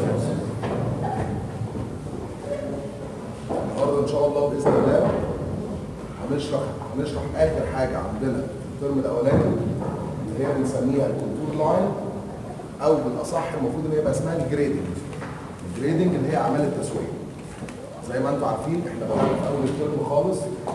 النهارده ان شاء الله باذن الله هنشرح هنشرح اخر حاجه عندنا في الترم الاولاني اللي هي بنسميها الكونتور لاين او بالاصح المفروض ان هي يبقى اسمها الجريدنج الجريدنج اللي هي اعمال التسويه زي ما انتم عارفين احنا بدأنا في اول الترم خالص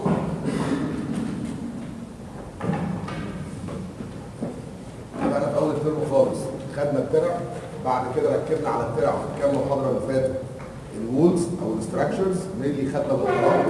بدأنا في اول الترم خالص خدنا الترع بعد كده ركبنا على الترع في كام محاضره اللي فاتوا الوولز او الستراكشرز مينلي خدنا مطارات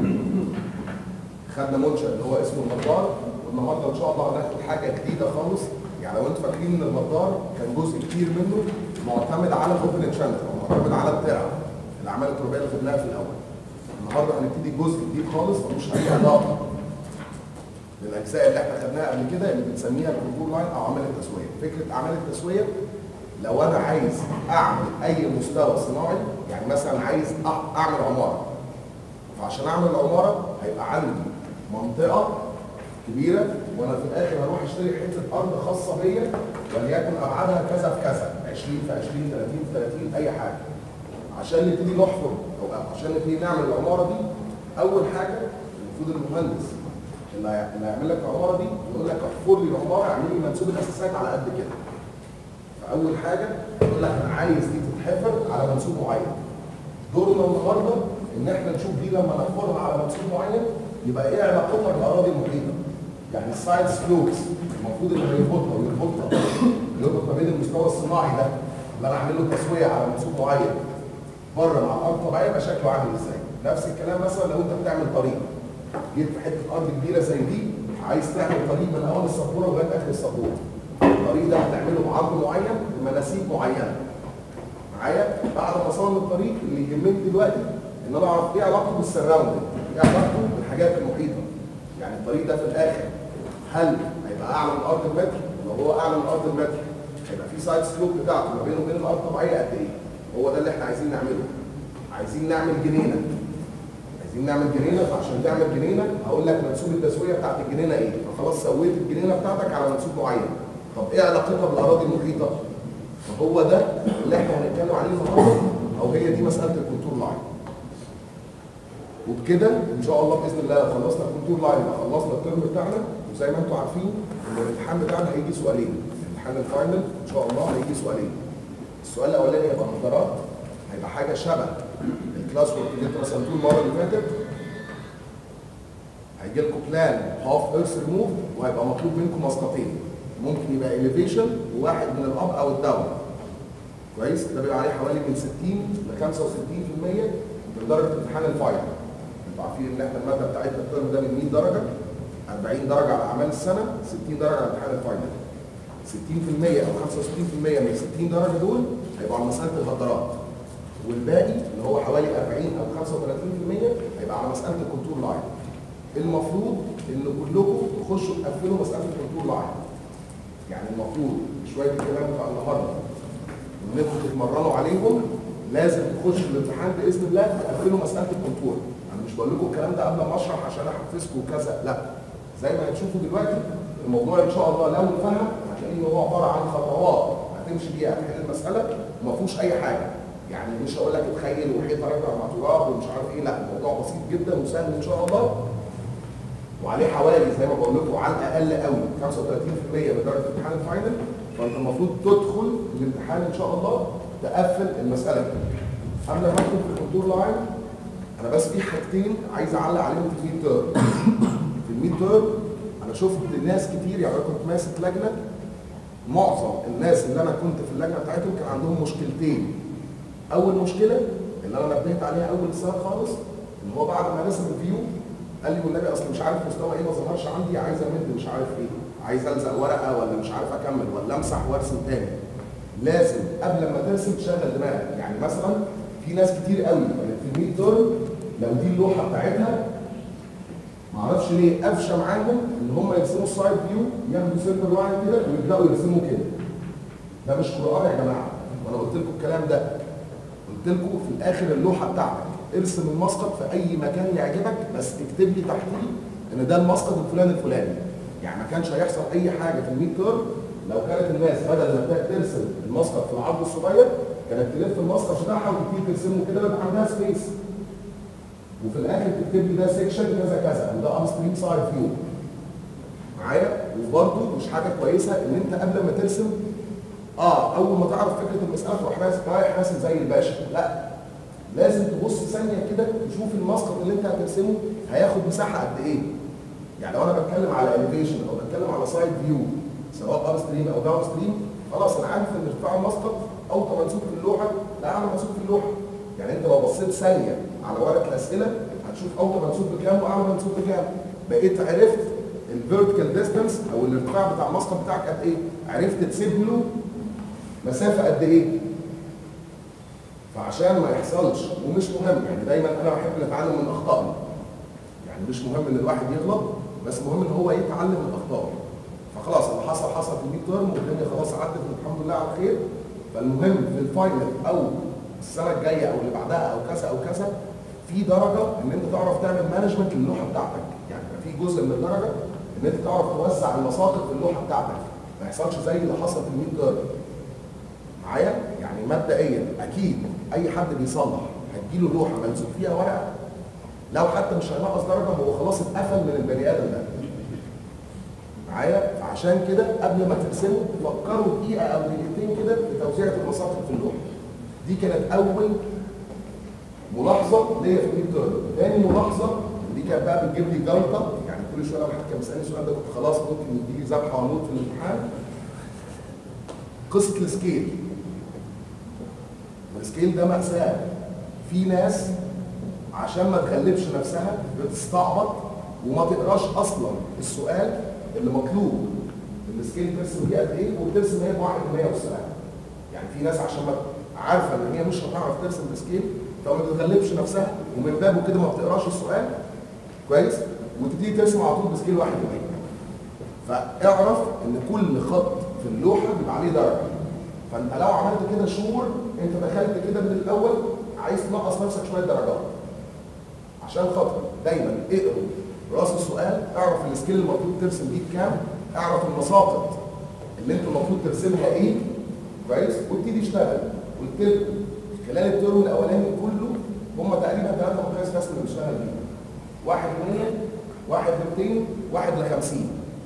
خدنا منشا اللي هو اسمه المطار والنهارده ان شاء الله هناخد حاجه جديده خالص يعني لو انتوا فاكرين ان المطار كان جزء كتير منه معتمد على الاوبن شانل او معتمد على الترع الاعمال التربيه اللي خدناها في الاول النهارده هنبتدي جزء جديد خالص ملوش اي علاقه للاجزاء اللي احنا خدناها قبل كده اللي بنسميها الكونتور لاين او اعمال التسويه فكره اعمال التسويه لو انا عايز اعمل اي مستوى صناعي يعني مثلا عايز أع- اعمل عماره فعشان اعمل العماره هيبقى عندي منطقه كبيره وانا في الاخر هروح اشتري حته ارض خاصه بيا وليكن ابعادها كذا في كذا 20 في 20 30 في 30 اي حاجه عشان نبتدي نحفر او عشان نبتدي نعمل العماره دي اول حاجه المفروض المهندس اللي هي- اللي هيعمل لك العماره دي يقول لك احفر لي العماره اعمل لي منسوب الاساسات على قد كده فاول حاجه يقول لك انا عايز دي تتحفر على منسوب معين دورنا النهارده ان احنا نشوف دي لما نحفرها على منسوب معين يبقى ايه علاقتها بالاراضي المحيطه يعني السايد سلوبس المفروض اللي هيربطها ويربطها يربط ما بين المستوى الصناعي ده اللي انا اعمل له تسويه على منسوب معين بره مع الارض الطبيعيه يبقى شكله عامل ازاي نفس الكلام مثلا لو انت بتعمل طريق جيت في حته ارض كبيره زي دي عايز تعمل طريق من اول السبوره لغايه اخر السبوره الطريق ده هتعمله بعرض معين بمناسيب معينه معايا بعد ما صمم الطريق اللي يهمني دلوقتي ان انا اعرف ايه علاقته بالسراوندنج ايه علاقته بالحاجات المحيطه يعني الطريق ده في الاخر هل هيبقى اعلى من ارض المتر لو هو اعلى من ارض المتر هيبقى في سايد سلوب بتاعته ما بينه وبين الارض الطبيعيه قد ايه هو ده اللي احنا عايزين نعمله عايزين نعمل جنينه عايزين نعمل جنينه فعشان تعمل جنينه هقول لك منسوب التسويه بتاعت الجنينه ايه فخلاص سويت الجنينه بتاعتك على منسوب معين طب ايه علاقتها بالاراضي المحيطه فهو ده اللي احنا هنتكلم عليه النهارده او هي دي مساله الكونتور لاين وبكده ان شاء الله باذن الله لو خلصنا الكونتور لاين يبقى خلصنا الترم بتاعنا وزي ما انتم عارفين ان الامتحان بتاعنا هيجي سؤالين الامتحان الفاينل ان شاء الله هيجي سؤالين السؤال الاولاني هيبقى محاضرات هيبقى حاجه شبه الكلاس ورك اللي انتوا رسمتوه المره اللي فاتت هيجي لكم بلان هاف ايرث ريموف وهيبقى مطلوب منكم مسقطين ممكن يبقى اليفيشن وواحد من الاب او الداون كويس ده بيبقى عليه حوالي من 60 ل 65% من درجه امتحان الفاينل انتوا عارفين ان احنا الماده بتاعتنا الترم ده من 100 درجه 40 درجه على اعمال السنه 60 درجه على امتحان الفاينل 60% او 65% من 60 درجه دول هيبقوا على مساله الهدرات والباقي اللي هو حوالي 40 او 35% هيبقى على مساله الكونتور لاين المفروض ان كلكم تخشوا تقفلوا مساله الكونتور لاين يعني المفروض شويه الكلام بتاع النهارده اللي انتوا تتمرنوا عليهم لازم تخشوا الامتحان باذن الله تقفلوا مساله الكونتور انا مش بقول لكم الكلام ده قبل ما اشرح عشان احفزكم وكذا لا زي ما هتشوفوا دلوقتي الموضوع ان شاء الله لو اتفهم هتلاقي ان هو عباره عن خطوات هتمشي بيها تحل المساله وما فيهوش اي حاجه يعني مش هقول لك اتخيل وحيطه راجع مع تراب ومش عارف ايه لا الموضوع بسيط جدا وسهل ان شاء الله وعليه حوالي زي ما بقول لكم على الاقل قوي 35% من درجه امتحان الفاينل فانت المفروض تدخل الامتحان ان شاء الله تقفل المساله دي قبل ما ادخل في الكونتور لاين انا بس في حاجتين عايز اعلق عليهم في الميد تيرم في الميد تيرم انا شفت ناس كتير يعني انا كنت ماسك لجنه معظم الناس اللي انا كنت في اللجنه بتاعتهم كان عندهم مشكلتين اول مشكله اللي انا نبهت عليها اول السنه خالص ان هو بعد ما رسم الفيو قال لي والنبي اصل مش عارف مستوى ايه ما ظهرش عندي عايز امد مش عارف ايه عايز الزق ورقه ولا مش عارف اكمل ولا امسح وارسم تاني لازم قبل ما ترسم تشغل دماغك يعني مثلا في ناس كتير قوي كانت في الميد تيرم لو دي اللوحه بتاعتها معرفش ليه قفشه معاهم ان هم يرسموا السايد فيو ياخدوا سنتر لاين كده ويبداوا يرسموا كده ده مش قران يا جماعه وانا قلت لكم الكلام ده قلت لكم في الاخر اللوحه بتاعتك ارسم المسقط في اي مكان يعجبك بس اكتب لي تحتيه ان ده المسقط الفلاني الفلاني يعني ما كانش هيحصل اي حاجه في الميد تيرم لو كانت الناس بدل ما ترسم المسقط في العرض الصغير كانت تلف المسطره بتاعها وتبتدي ترسمه كده يبقى عندها سبيس وفي الاخر تكتب لي ده سيكشن كذا كذا وده اب ستريم سايد فيو معايا وبرده مش حاجه كويسه ان انت قبل ما ترسم اه اول ما تعرف فكره المساله تروح راسم رايح راسم زي الباشا لا لازم تبص ثانيه كده تشوف المسقط اللي انت هترسمه هياخد مساحه قد ايه يعني لو انا بتكلم على اليفيشن او بتكلم على سايد فيو سواء اب ستريم او داون ستريم خلاص انا عارف ان ارتفاع المسقط اوطى منسوب في اللوحه لا اعلى منسوب في اللوحه يعني انت لو بصيت ثانيه على ورقه الاسئله هتشوف اوطى منسوب بكام واعلى منسوب بكام بقيت عرفت الفيرتيكال ديستانس او الارتفاع بتاع المسقط بتاعك قد ايه عرفت تسيب له مسافه قد ايه فعشان ما يحصلش ومش مهم يعني دايما انا بحب نتعلم من اخطائنا يعني مش مهم ان الواحد يغلط بس مهم ان هو يتعلم من اخطائه فخلاص اللي حصل حصل في الميد تيرم والدنيا خلاص عدت والحمد لله على خير فالمهم في الفاينل او السنه الجايه او اللي بعدها او كذا او كذا في درجه ان انت تعرف تعمل مانجمنت للوحه بتاعتك يعني في جزء من الدرجه ان انت تعرف توزع المساقط في اللوحه بتاعتك ما يحصلش زي اللي حصل في الميد تيرم معايا يعني مبدئيا اكيد اي حد بيصلح هتجيله لوحه منسوب فيها ورقه لو حتى مش هينقص درجه هو خلاص اتقفل من البني ادم ده معايا فعشان كده قبل ما ترسمه فكروا دقيقه او دقيقتين كده في توزيع المساقط في اللوحه دي كانت اول ملاحظه ليا في الميد تيرم تاني ملاحظه دي كانت بقى بتجيب لي جلطه يعني كل شويه لو حد كان بيسالني السؤال ده كنت خلاص ممكن يجي لي ذبحه واموت في الامتحان قصه السكيل السكيل ده مأساة في ناس عشان ما تغلبش نفسها بتستعبط وما تقراش اصلا السؤال اللي مطلوب السكيل ترسم بيه قد ايه وبترسم هي بواحد من 100 والسلام يعني في ناس عشان ما عارفه ان هي مش هتعرف ترسم السكيل فما تتغلبش نفسها ومن بابه كده ما بتقراش السؤال كويس وتبتدي ترسم على طول بسكيل واحد من 100 فاعرف ان كل خط في اللوحه بيبقى عليه درجه فانت لو عملت كده شهور انت دخلت كده من الاول عايز تنقص نفسك شويه درجات عشان خاطر دايما اقروا راس السؤال اعرف السكيل المطلوب ترسم بيه بكام اعرف المساقط اللي انت المفروض ترسمها ايه كويس وابتدي اشتغل قلت لكم خلال الترم الاولاني كله هم تقريبا ثلاثه مقاييس رسم اللي بنشتغل بيهم واحد 100 واحد ل 200 واحد ل 50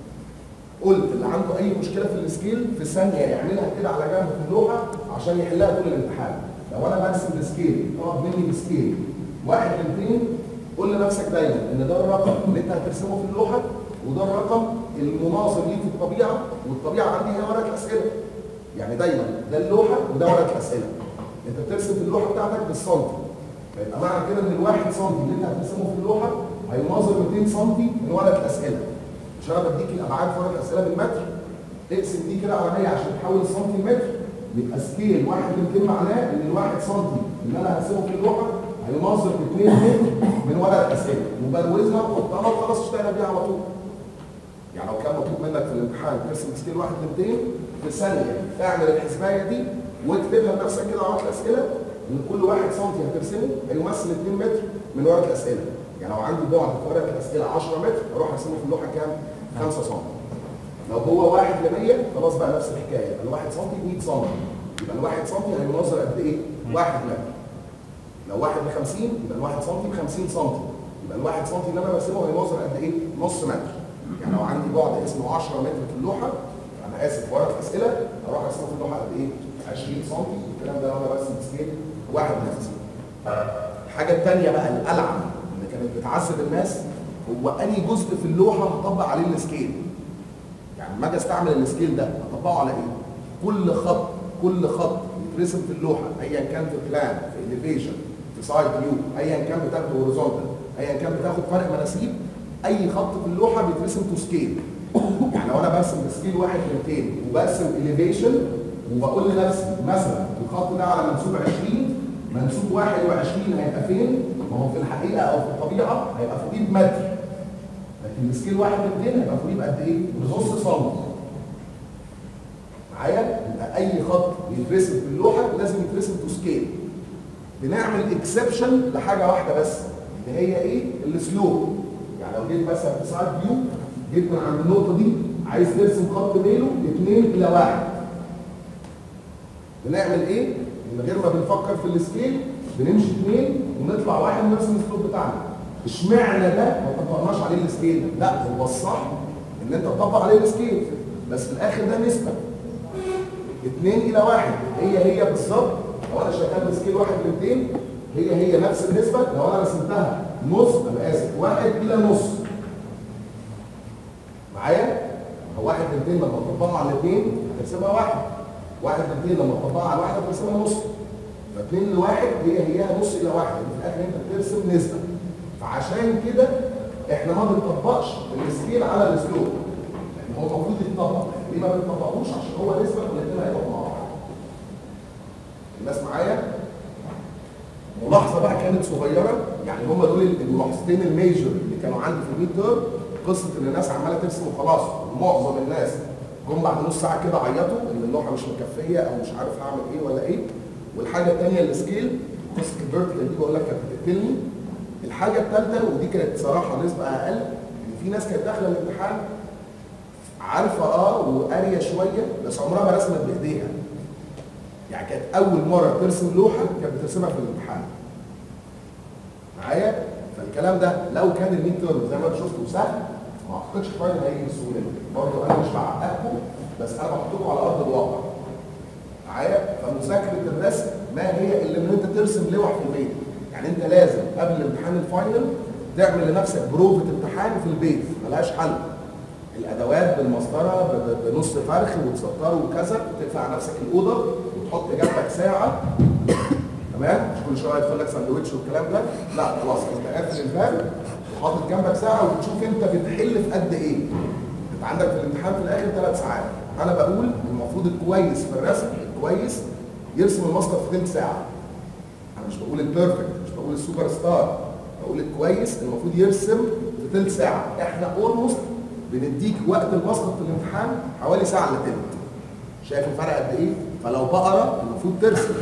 قلت اللي عنده اي مشكله في السكيل في ثانيه يعملها كده على جنب في اللوحه عشان يحلها طول الامتحان لو انا برسم السكيل طلب مني بسكيل واحد ل 200 قول لنفسك دايما ان ده الرقم اللي انت هترسمه في اللوحه وده الرقم المناظر ليه في الطبيعه والطبيعه عندي هي ورقه الاسئله يعني دايما ده اللوحه وده ورقه الاسئله انت بترسم في اللوحه بتاعتك بالسنتي فيبقى معنى كده ان الواحد سنتي اللي انت هترسمه في اللوحه هيناظر 200 سنتي من ورقه الاسئله مش انا بديك الابعاد في ورقه الاسئله بالمتر اقسم دي كده على 100 عشان تحول السنتي لمتر يبقى سكيل 1 ل 200 معناه ان الواحد سنتي اللي انا هرسمه في اللوحه هيناظر 2 متر من ورقه الاسئله وبروزها وحطها وخلاص اشتغل بيها على طول يعني لو كان مطلوب منك في الامتحان ترسم سكيل 1 ل 200 في ثانيه اعمل الحسبايه دي واكتبها لنفسك كده على ورقه الاسئله ان كل واحد سنتي هترسمه هيمثل 2 متر من ورقه الاسئله يعني لو عندي بعد في ورقه الاسئله 10 متر اروح ارسمه في اللوحه كام؟ 5 سم لو هو 1 ل 100 خلاص بقى نفس الحكايه يبقى الواحد سم 100 سم يبقى الواحد سم هيناظر قد ايه؟ 1 متر لو 1 ل 50 يبقى الواحد سم ب 50 سم يبقى الواحد سم اللي انا برسمه هيناظر قد ايه؟ نص متر يعني لو عندي بعد اسمه 10 متر في اللوحه انا اسف ورقه اسئله اروح ارسمه في اللوحه قد ايه؟ 20 سم الكلام ده لو انا برسم سكيل 1 ل 50 الحاجه الثانيه بقى الالعن اللي كانت بتعذب الناس هو انهي جزء في اللوحه هطبق عليه السكيل يعني لما اجي استعمل السكيل ده اطبقه على ايه كل خط كل خط يترسم في اللوحه ايا كان في بلان في اليفيشن في سايد فيو ايا كان بتاخد هوريزونتال ايا كان بتاخد فرق مناسيب اي خط في اللوحه بيترسم تو سكيل يعني لو انا برسم بسكيل 1 ل 200 وبرسم اليفيشن وبقول لنفسي مثلا الخط ده على منسوب 20 منسوب 21 هيبقى فين؟ ما هو في الحقيقه او في الطبيعه هيبقى فوقيه بمتر لكن السكيل 1 ل 200 هيبقى فوقيه بقد ايه؟ بنص سم معايا؟ يبقى اي خط يترسم في اللوحه لازم يترسم تو سكيل بنعمل اكسبشن لحاجه واحده بس اللي هي ايه؟ السلوب يعني لو جيت مثلا في سايد فيو جيت من عند النقطه دي عايز ترسم خط ميله 2 الى 1 بنعمل ايه؟ من غير ما بنفكر في السكيل بنمشي اثنين ونطلع واحد ونرسم السلوب بتاعنا اشمعنى ده ما طبقناش عليه السكيل لا هو الصح ان انت تطبق عليه السكيل بس في الاخر ده نسبه اثنين الى واحد هي هي بالظبط لو انا شغال بسكيل واحد ل 200 هي هي نفس النسبه لو انا رسمتها نص انا اسف واحد الى نص معايا؟ هو واحد ل 200 لما تطبقها على الاثنين هترسمها واحد واحد ل 200 لما تطبقها على واحد هترسمها نص فاثنين لواحد هي هي نص الى واحد يعني في الاخر انت بترسم نسبه فعشان كده احنا ما بنطبقش السكيل على الاسلوب يعني هو المفروض يتطبق ليه ما بنطبقوش عشان هو نسبه والاثنين هيبقوا مع بعض الناس معايا ملاحظه بقى كانت صغيره يعني هم دول الملاحظتين الميجر اللي كانوا عندي في الميد تيرم قصه ان الناس عماله ترسم وخلاص ومعظم الناس جم بعد نص ساعه كده عيطوا ان اللوحه مش مكفيه او مش عارف هعمل ايه ولا ايه والحاجه الثانيه السكيل قصه الفيرتيكال دي بقول لك كانت بتقتلني الحاجه الثالثه ودي كانت صراحه نسبه اقل ان في ناس كانت داخله الامتحان عارفه اه وقاريه شويه بس عمرها ما رسمت بايديها يعني كانت اول مره ترسم لوحه كانت بترسمها في الامتحان معايا فالكلام ده لو كان الميد تيرم زي ما انت شفته سهل ما اعتقدش فاينل هيجي بالسهوله دي برضه انا مش بعقدكم بس انا بحطكم على ارض الواقع معايا فمذاكره الرسم ما هي الا ان انت ترسم لوح في البيت يعني انت لازم قبل امتحان الفاينل تعمل لنفسك بروفه امتحان في البيت ملهاش حل الادوات بالمسطره ب- ب- بنص فرخ وتسطره وكذا تقفل على نفسك الاوضه وتحط جنبك ساعه تمام مش كل شويه يدخل لك ساندوتش والكلام ده لا خلاص انت قافل الباب وحاطط جنبك ساعه وتشوف انت بتحل في قد ايه انت عندك في الامتحان في الاخر ثلاث ساعات انا بقول المفروض الكويس في الرسم الكويس يرسم المسطر في ثلث ساعه انا مش بقول البيرفكت مش بقول السوبر ستار بقول الكويس المفروض يرسم في ثلث ساعه احنا اولموست بنديك وقت المسقط في الامتحان حوالي ساعه الا تلت شايف الفرق قد ايه فلو بقره المفروض ترسم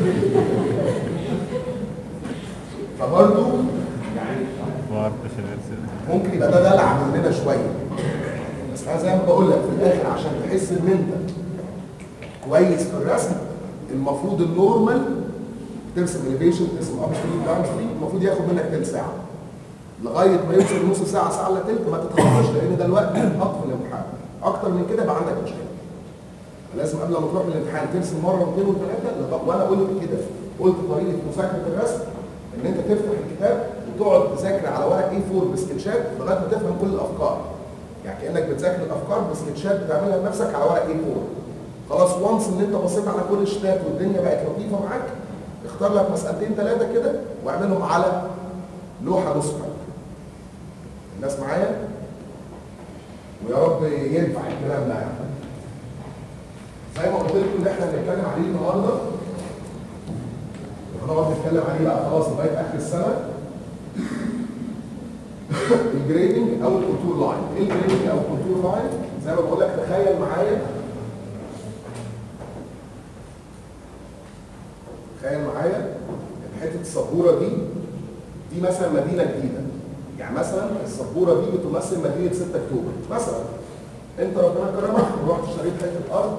فبرضه يعني ما عرفتش الارسال ممكن يبقى ده دلع مننا شويه بس انا زي ما بقول لك في الاخر عشان تحس ان انت كويس في الرسم المفروض النورمال ترسم اليفيشن ترسم اب ستريم داون ستريم المفروض ياخد منك تلت ساعه لغايه ما يوصل نص ساعه ساعه الا تلت ما تتخطاش لان ده الوقت اللي هتحط في الامتحان اكتر من كده يبقى عندك مشكله لازم قبل ما تروح من الامتحان ترسم مره واثنين وثلاثه وانا قلت كده قلت طريقه مذاكره الرسم ان انت تفتح الكتاب وتقعد تذاكر على ورق اي 4 بسكتشات لغايه ما تفهم كل الافكار يعني كانك بتذاكر الافكار بسكتشات بتعملها لنفسك على ورق اي 4 خلاص وانس ان انت بصيت على كل الشتات والدنيا بقت لطيفه معاك اختار لك مسألتين ثلاثه كده واعملهم على لوحه نسخه الناس معايا ويا رب ينفع الكلام ده يعني زي ما قلت لكم اللي احنا هنتكلم عليه النهارده هنقعد نتكلم عليه بقى خلاص لغايه اخر السنه الجريدنج او الكونتور لاين ايه الجريدنج او الكونتور لاين زي ما بقول لك تخيل معايا تخيل معايا ان حته السبوره دي دي مثلا مدينه جديده يعني مثلا السبوره دي بتمثل مدينه 6 اكتوبر مثلا انت ربنا كرمك ورحت اشتريت حته ارض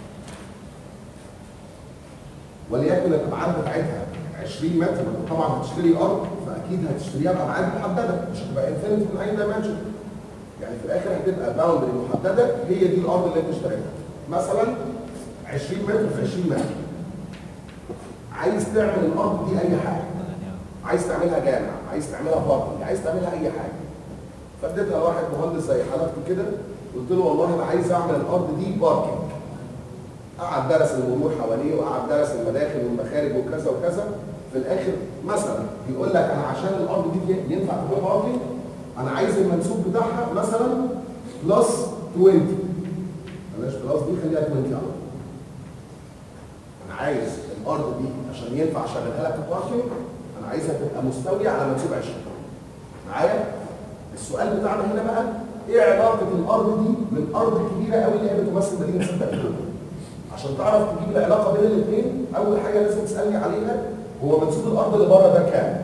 وليكن الابعاد بتاعتها 20 متر انت طبعا هتشتري ارض فاكيد هتشتريها بابعاد محدده مش هتبقى انفينيتي من اي دايمنشن يعني في الاخر هتبقى باوندري محدده هي دي الارض اللي انت اشتريتها مثلا 20 متر في 20 متر عايز تعمل الارض دي اي حاجه عايز تعملها جامع عايز تعملها باركنج عايز تعملها اي حاجه فاديتها لواحد مهندس زي حالتكم كده قلت له والله انا عايز اعمل الارض دي باركنج قعد درس المرور حواليه وقعد درس المداخل والمخارج وكذا وكذا في الاخر مثلا بيقول لك انا عشان الارض دي ينفع تكون باركنج انا عايز المنسوب بتاعها مثلا بلس 20 بلاش بلس دي خليها 20 على طول. انا عايز الارض دي عشان ينفع اشغلها لك كباركنج انا عايزها تبقى مستويه على منسوب 20 معايا السؤال بتاعنا هنا بقى ايه علاقه الارض دي بالارض الكبيره قوي اللي هي بتمثل مدينه 6 اكتوبر عشان تعرف تجيب العلاقه بين الاثنين اول حاجه لازم تسالني عليها هو منسوب الارض اللي بره ده كام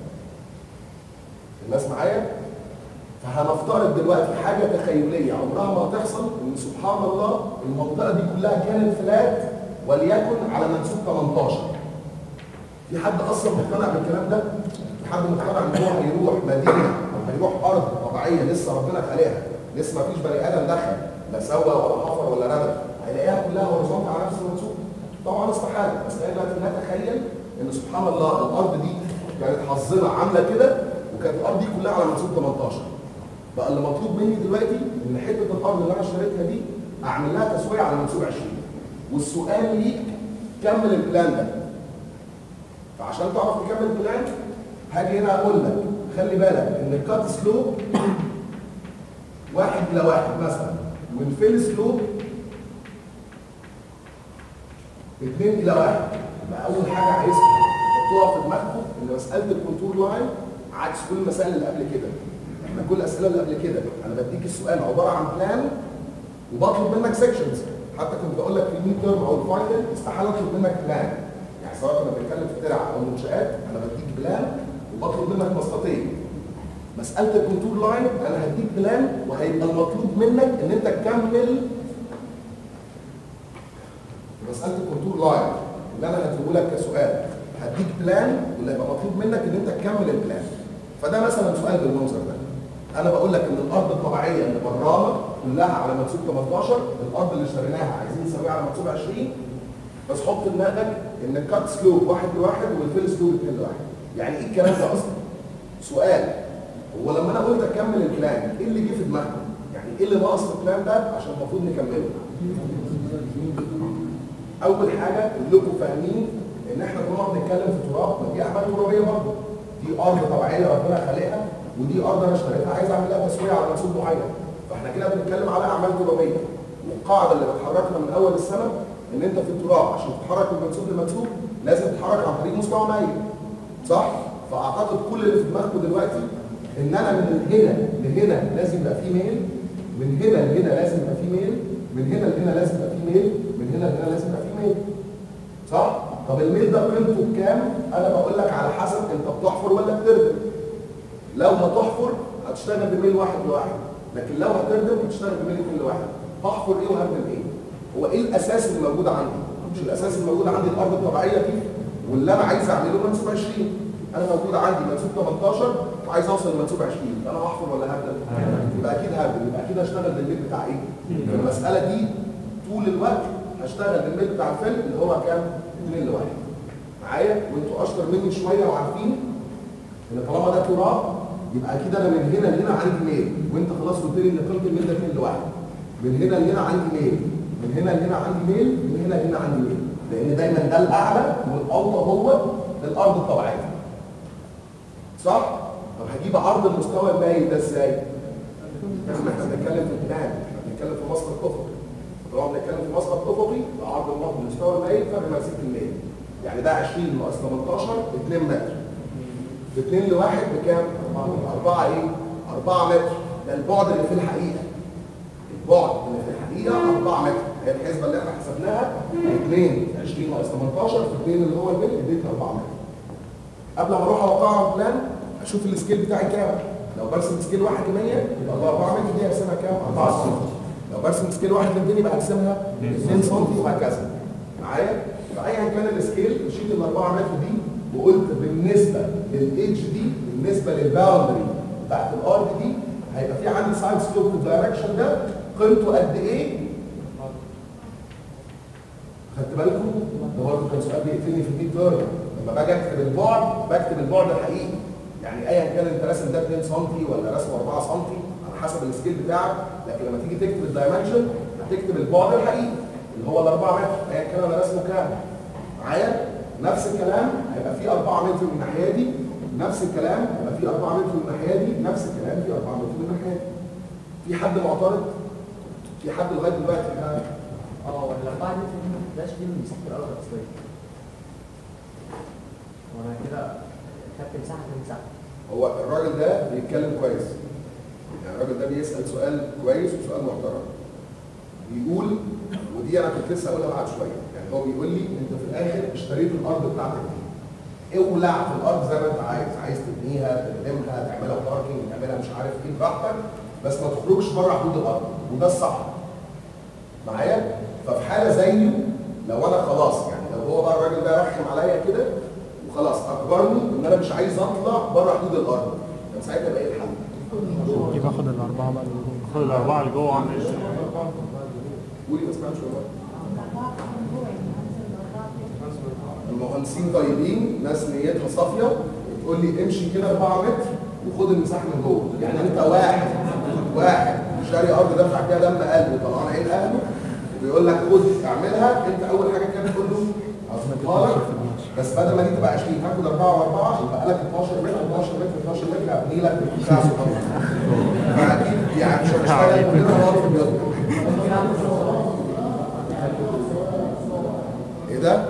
الناس معايا فهنفترض دلوقتي حاجه تخيليه عمرها ما هتحصل ان سبحان الله المنطقه دي كلها كانت فلات وليكن على منسوب 18 في حد اصلا مقتنع بالكلام ده؟ في حد مقتنع ان هو هيروح مدينه او هيروح ارض طبيعيه لسه ربنا خالقها لسه ما فيش بني ادم دخل لا سوى ولا حفر ولا ندى هيلاقيها كلها هوريزونتال على نفس المنسوب طبعا استحاله بس خلينا دلوقتي نتخيل ان سبحان الله الارض دي كانت حظنا عامله كده وكانت الارض دي كلها على منسوب 18 بقى اللي مطلوب مني دلوقتي ان حته الارض اللي انا اشتريتها دي اعمل لها تسويه على منسوب 20 والسؤال ليك كمل البلان ده فعشان تعرف تكمل البلان هاجي هنا اقول لك خلي بالك ان الكات سلوب واحد الى واحد مثلا والفيل سلوب اثنين الى واحد يبقى اول حاجه عايزها تحطوها في دماغكم ان مساله الكونتور لاين عكس كل المسائل اللي قبل كده احنا كل الاسئله اللي قبل كده انا بديك السؤال عباره عن بلان وبطلب منك سيكشنز حتى كنت بقول لك في الميد تيرم او الفاينل استحاله اطلب منك بلان يعني سواء كنا بنتكلم في الترع او المنشات انا بديك بلان وبطلب منك مسقطين مساله الكونتور لاين انا هديك بلان وهيبقى المطلوب منك ان انت تكمل مساله الكونتور لاين اللي انا هديه لك كسؤال هديك بلان واللي هيبقى مطلوب منك ان انت تكمل البلان فده مثلا سؤال بالمنظر ده انا بقول لك ان الارض الطبيعيه اللي برانا كلها على منسوب 18 الارض اللي اشتريناها عايزين نسويها على منسوب 20 بس حط في دماغك ان الكات سلوب واحد لواحد والفيل سلوب اثنين لواحد يعني ايه الكلام ده اصلا؟ سؤال هو لما انا قلت اكمل البلان ايه اللي جه في دماغكم؟ يعني ايه اللي ناقص في البلان ده عشان المفروض نكمله؟ اول حاجه كلكم فاهمين ان احنا كنا بنتكلم في تراب ما دي اعمال ترابيه برضه دي ارض طبيعيه ربنا خالقها ودي ارض انا اشتريتها عايز اعمل لها تسويه على منسوب معين فاحنا كده بنتكلم على اعمال ترابيه والقاعده اللي بتحركنا من اول السنه ان انت في التراب عشان تتحرك من منسوب لمنسوب لازم تتحرك عن طريق مستوى مائل صح؟ فاعتقد كل اللي في دماغكم دلوقتي ان انا من هنا لهنا لازم يبقى فيه ميل من هنا لهنا لازم يبقى فيه ميل من هنا لهنا لازم يبقى فيه ميل من هنا لهنا لازم يبقى فيه ميل صح؟ طب الميل ده قيمته بكام؟ انا بقول لك على حسب انت بتحفر ولا بتردم. لو هتحفر هتشتغل بميل واحد لواحد، لكن لو هتردم هتشتغل بميل اثنين لواحد. هحفر ايه وهردم ايه؟ هو ايه الاساس اللي موجود عندي؟ مش الاساس اللي موجود عندي الارض الطبيعيه دي واللي انا عايز اعمله منسوب 20 انا موجود عندي منسوب 18 وعايز اوصل لمنسوب 20 انا هحفر ولا هردم؟ يبقى اكيد هردم يبقى اكيد هشتغل بالميل بتاع ايه؟ المساله دي طول الوقت هشتغل بالميل بتاع الفيلم اللي هو كام؟ 2 لواحد معايا وانتوا اشطر مني شويه وعارفين ان طالما ده تراب يبقى اكيد انا من هنا لهنا عندي ميل وانت خلاص قلت لي ان قيمه الميل ده 2 لواحد من هنا لهنا عندي ميل من هنا لهنا عندي ميل من هنا لهنا عندي ميل لان دايما ده الاعلى والاوطى هو الارض الطبيعيه صح؟ طب هجيب عرض المستوى المائي ده ازاي؟ احنا بنتكلم في البلان احنا بنتكلم في مسقط افقي طالما بنتكلم في مسقط افقي عرض المطر المستوى المائي فرق 50% يعني ده 20 ناقص 18 2 متر ب 2 لواحد بكام؟ 4 ايه؟ 4 متر ده البعد اللي في الحقيقه البعد اللي في الحقيقه 4 متر هي الحسبه اللي احنا حسبناها 2 20 ناقص 18 في 2 اللي هو المتر اديتنا 4 متر قبل ما اروح اوقعها على بلان اشوف السكيل بتاعي كام لو برسم سكيل 1 ل 100 يبقى ال 4 متر دي هقسمها كام؟ 4 سم لو برسم سكيل 1 ل 200 يبقى هقسمها 2 سم وهكذا معايا؟ فايا كان السكيل مشيت ال 4 متر دي وقلت بالنسبه للايدج دي بالنسبه للباوندري بتاعت الارض دي هيبقى في عندي سايد سلوب في الدايركشن ده قيمته قد ايه؟ خدت بالكم؟ ده برضه كان سؤال بيقتلني في الميد تيرم لما باجي اكتب البعد بكتب البعد الحقيقي يعني ايا كان انت راسم ده 2 سم ولا راسم 4 سم على حسب السكيل بتاعك لكن لما تيجي تكتب الدايمنشن هتكتب البعد الحقيقي اللي هو ال 4 متر ايا كان انا راسمه كام معايا نفس الكلام هيبقى فيه 4 متر من الناحيه دي نفس الكلام هيبقى فيه 4 متر من الناحيه دي نفس الكلام فيه 4 متر من الناحيه دي في حد معترض في حد لغايه دلوقتي اه ولا الاربعه دي في ما تبقاش دي من مساحه الارض الاصليه وانا كده خدت مساحه في مساحه هو الراجل ده بيتكلم كويس يعني الراجل ده بيسال سؤال كويس وسؤال محترم بيقول ودي انا كنت لسه هقولها بعد شويه يعني هو بيقول لي انت في الاخر اشتريت الارض بتاعتك دي اولع في الارض زي ما انت عايز عايز تبنيها تردمها تعملها باركينج تعملها مش عارف ايه براحتك بس ما تخرجش بره حدود الارض وده الصح معايا ففي حاله زيه لو انا خلاص يعني لو هو بقى الراجل ده رخم عليا كده وخلاص اجبرني ان انا مش عايز اطلع بره حدود الارض كان ساعتها بقى ايه الحل؟ يبقى اخد الاربعه بقى اللي جوه خد الاربعه اللي جوه عن قولي ما سمعتش والله المهندسين طيبين ناس نيتها صافيه تقول لي امشي كده 4 متر وخد المساحه من جوه يعني انت واحد واحد شاري ارض دافع فيها دم قلبه طلعان عين اهله وبيقول لك خد اعملها انت اول حاجه كده تقول له اظبطها لك بس بدل ما دي تبقى 20 هاخد 4 و4 يبقى لك 12 متر 12 متر 12 متر ابني لك بتاع فاكيد يعني مش هشتغل كده نار في البيض ايه ده؟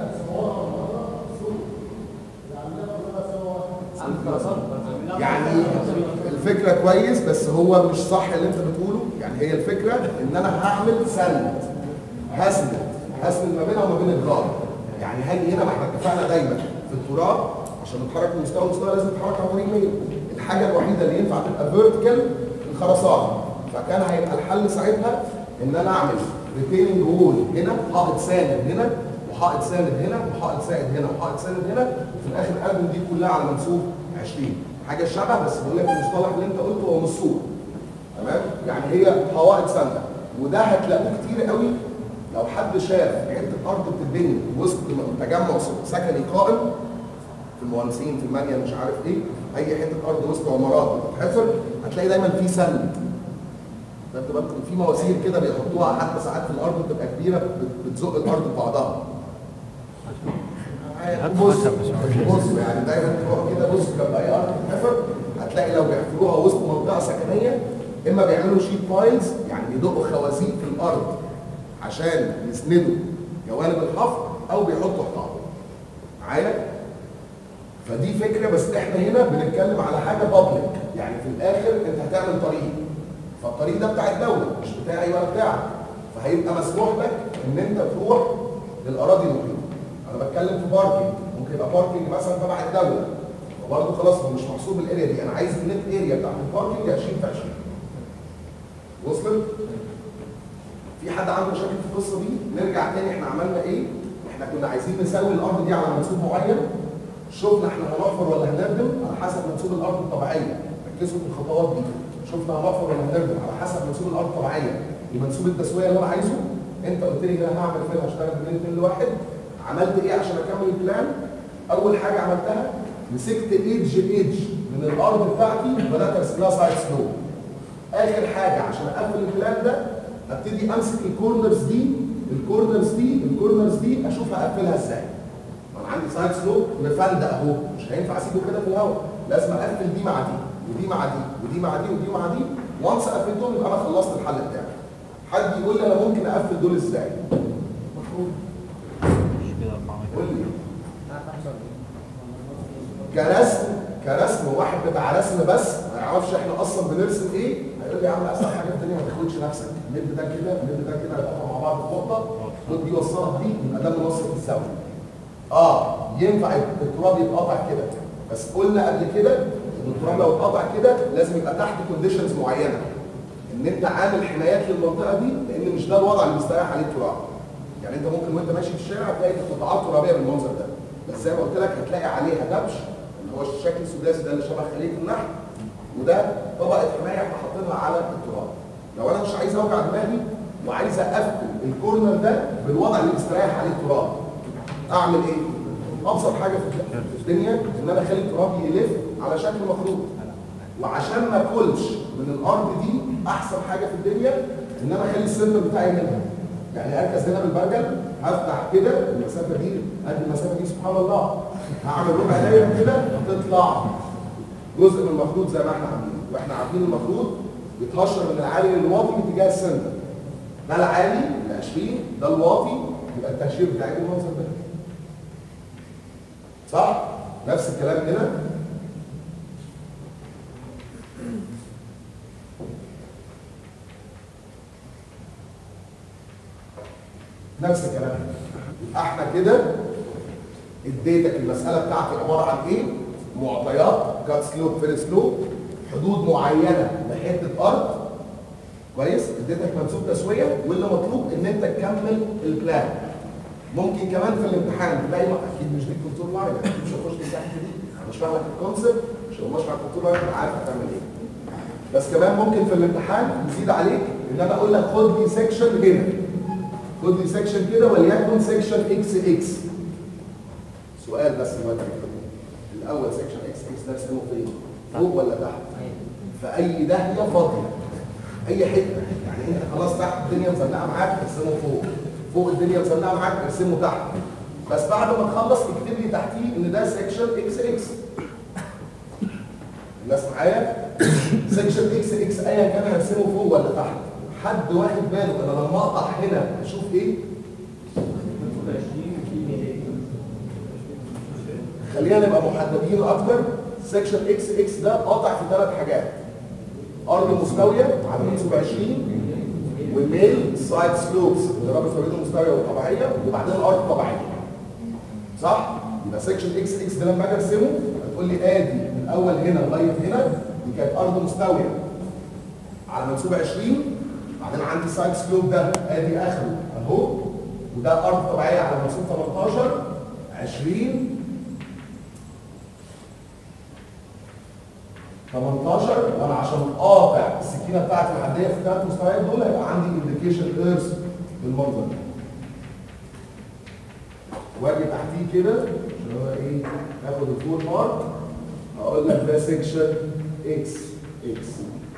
يعني الفكرة كويس بس هو مش صح اللي انت بتقوله يعني هي الفكرة ان انا هعمل سند هسند هسند ما بينها وما بين الجار يعني هاجي هنا ما احنا اتفقنا دايما في التراب عشان نتحرك من مستوى لمستوى لازم نتحرك على طريق 100 الحاجة الوحيدة اللي ينفع تبقى فيرتيكال الخرسانة فكان هيبقى الحل ساعتها ان انا اعمل ريتيننج وول هنا حائط ساند هنا وحائط ساند هنا وحائط ساند هنا وحائط ساند هنا وفي الاخر ارمي دي كلها على منسوب 20 حاجه شبه بس بقول لك المصطلح اللي انت قلته هو مصور تمام يعني هي حوائط ساندة وده هتلاقوه كتير قوي لو حد شاف حته ارض بتتبني وسط تجمع سكني قائم في المهندسين في المانيا مش عارف ايه اي حته ارض وسط عمارات بتتحفر هتلاقي دايما في سند خدت بالكم في مواسير كده بيحطوها حتى ساعات في الارض بتبقى كبيره بت- بتزق الارض ببعضها بص بص يعني دايما تروح كده بص جنب اي ارض بتتحفر هتلاقي لو بيحفروها وسط منطقه سكنيه اما بيعملوا شيت بايلز يعني بيدقوا خوازيق في الارض عشان يسندوا جوانب الحفر او بيحطوا حيطان معايا فدي فكره بس احنا هنا بنتكلم على حاجه بابليك يعني في الاخر انت هتعمل طريق فالطريق ده بتاع الدوله مش بتاعي ولا بتاعك فهيبقى مسموح لك ان انت تروح للاراضي المحيطه انا بتكلم في باركينج ممكن يبقى باركينج مثلا تبع الدوله وبرضه خلاص هو مش محسوب الاريا دي انا عايز النت اريا بتاعت الباركينج 20 في 20 وصلت؟ في حد عنده مشاكل في القصه دي؟ نرجع تاني احنا عملنا ايه؟ احنا كنا عايزين نسوي الارض دي على منسوب معين شفنا احنا هنحفر ولا هنردم على حسب منسوب الارض الطبيعيه ركزوا في الخطوات دي شفنا هنحفر ولا هنردم على حسب منسوب الارض الطبيعيه ومنسوب التسويه اللي انا عايزه انت قلت لي هنا هعمل فين هشتغل من اثنين لواحد عملت ايه عشان اكمل البلان اول حاجه عملتها مسكت ايدج ايدج من الارض بتاعتي وبدات ارسم لها سايد سلوب اخر حاجه عشان اقفل البلان ده ابتدي امسك الكورنرز دي الكورنرز دي الكورنرز دي اشوف هقفلها ازاي ما انا عندي سايد سلوب مفندق اهو مش هينفع اسيبه كده في الهواء لازم اقفل دي مع دي ودي مع دي ودي مع دي ودي مع دي وانس قفلتهم يبقى انا خلصت الحل بتاعي حد يقول لي انا ممكن اقفل دول ازاي قول لي كرسم كرسم واحد بتاع رسم بس ما يعرفش احنا اصلا بنرسم ايه هيقول لي يا عم اسهل حاجه التانيه ما تاخدش نفسك نب ده كده نب ده كده هيقطعوا مع بعض في نقطه خد دي وصلها دي يبقى ده منصف الزاويه اه ينفع التراب يتقطع كده بس قلنا قبل كده ان التراب لو اتقطع كده لازم يبقى تحت كونديشنز معينه ان انت عامل حمايات للمنطقه دي لان مش ده الوضع اللي مستريح عليه التراب يعني انت ممكن وانت ماشي في الشارع تلاقي قطاعات ترابيه بالمنظر ده بس زي ما قلت لك هتلاقي عليها دبش اللي هو الشكل السداسي ده اللي شبه خليه النحل وده طبقه حمايه احنا حاطينها على التراب لو انا مش عايز اوجع دماغي وعايز اقفل الكورنر ده بالوضع اللي مستريح عليه التراب اعمل ايه؟ ابسط حاجه في في الدنيا ان انا اخلي التراب يلف على شكل مخروط وعشان ما اكلش من الارض دي احسن حاجه في الدنيا ان انا اخلي السنتر بتاعي منها يعني اركز هنا بالبرجل هفتح كده المسافه دي قد المسافه دي سبحان الله هعمل ربع دايره كده تطلع جزء من المخروط زي ما احنا عاملين واحنا عاملين المخروط بيتهشر من العالي للواطي باتجاه السنتر ده العالي ال 20 ده الواطي يبقى التهشير بتاعي بالمنظر ده صح؟ نفس الكلام هنا نفس الكلام يبقى احنا كده اديتك المساله بتاعتي عباره عن ايه؟ معطيات كات سلوب فيل سلوب حدود معينه لحته ارض كويس؟ اديتك منسوب تسويه واللي مطلوب ان انت تكمل البلان ممكن كمان في الامتحان تلاقي ما- اكيد مش دي الكنترول لاين اكيد مش هخش من تحت دي بشرح لك الكونسيبت عشان لما اشرح الكونتور لاين تبقى عارف هتعمل ايه بس كمان ممكن في الامتحان يزيد عليك ان انا اقول لك خد لي سيكشن هنا خد لي سيكشن كده وليكن سيكشن اكس اكس سؤال بس دلوقتي الاول سيكشن اكس اكس ده اسمه فين؟ فوق ولا تحت؟ في اي داهيه فاضيه اي حته يعني انت خلاص تحت الدنيا مزنقه معاك ارسمه فوق فوق الدنيا مزنقه معاك ارسمه تحت بس بعد ما تخلص اكتب لي تحتيه ان ده سيكشن اكس اكس الناس معايا سيكشن اكس اكس ايا كان هرسمه فوق ولا تحت حد واخد باله انا لما اقطع هنا اشوف ايه خلينا نبقى محددين اكتر سيكشن اكس اكس ده قاطع في ثلاث حاجات ارض مستويه على منسوب 20 والميل سايد سلوبس اللي رابط ما بين المستويه والطبيعيه وبعدين الارض طبيعيه صح يبقى سيكشن اكس اكس ده لما اجي ارسمه هتقول لي ادي من اول هنا لغايه هنا دي كانت ارض مستويه على منسوب 20 بعدين عندي سايد سلوب ده ادي اخره اهو وده ارض طبيعيه على منسوب 18 20 18 وانا عشان قاطع السكينه بتاعتي معديه في الثلاث مستويات دول هيبقى عندي انديكيشن ايرث بالمنظر ده واجي تحتيه كده اللي هو ايه اخد الفول مارك اقول لك ده سيكشن اكس اكس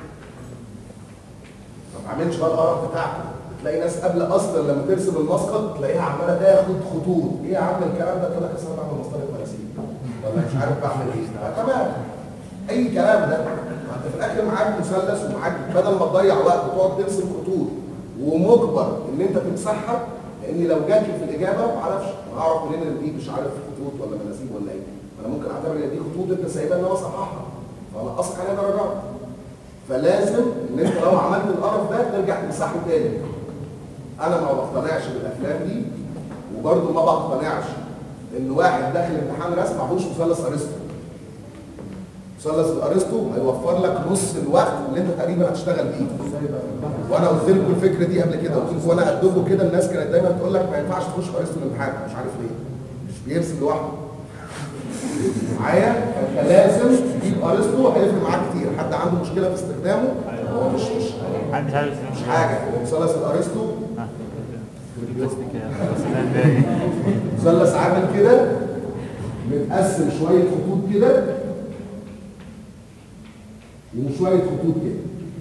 ما بعملش بقى القرف بتاعته تلاقي ناس قبل اصلا لما ترسم المسقط تلاقيها عماله تاخد خطوط ايه يا عم الكلام ده تقول لك اصل انا بعمل مسطره مراسيل ولا مش عارف بعمل ايه تمام اي كلام ده ما انت في الاخر معاك مثلث ومعاك بدل ما تضيع وقت وتقعد ترسم خطوط ومجبر ان انت تمسحها لان لو جات لي في الاجابه ما اعرفش انا اعرف منين ان دي مش عارف خطوط ولا مناسيب ولا ايه انا ممكن اعتبر ان دي خطوط انت سايبها ان انا اصححها فانقصك عليها درجات فلازم ان انت لو عملت القرف ده ترجع تمسحه تاني انا ما بقتنعش بالافلام دي وبرده ما بقتنعش ان واحد داخل امتحان رسم معهوش مثلث ارسطو مثلث الارسطو هيوفر لك نص الوقت اللي انت تقريبا هتشتغل بيه وانا قلت لكم الفكره دي قبل كده قلت لكم وانا قدكم كده الناس كانت دايما تقول لك ما ينفعش تخش ارسطو الامتحان مش عارف ليه مش بيرسم لوحده معايا فانت لازم تجيب ارسطو هيفرق معاك كتير حد عنده مشكله في استخدامه هو مش مش محدش عارف مش حاجه هو مثلث الارسطو مثلث عامل كده متقسم شويه خطوط كده وشويه خطوط كده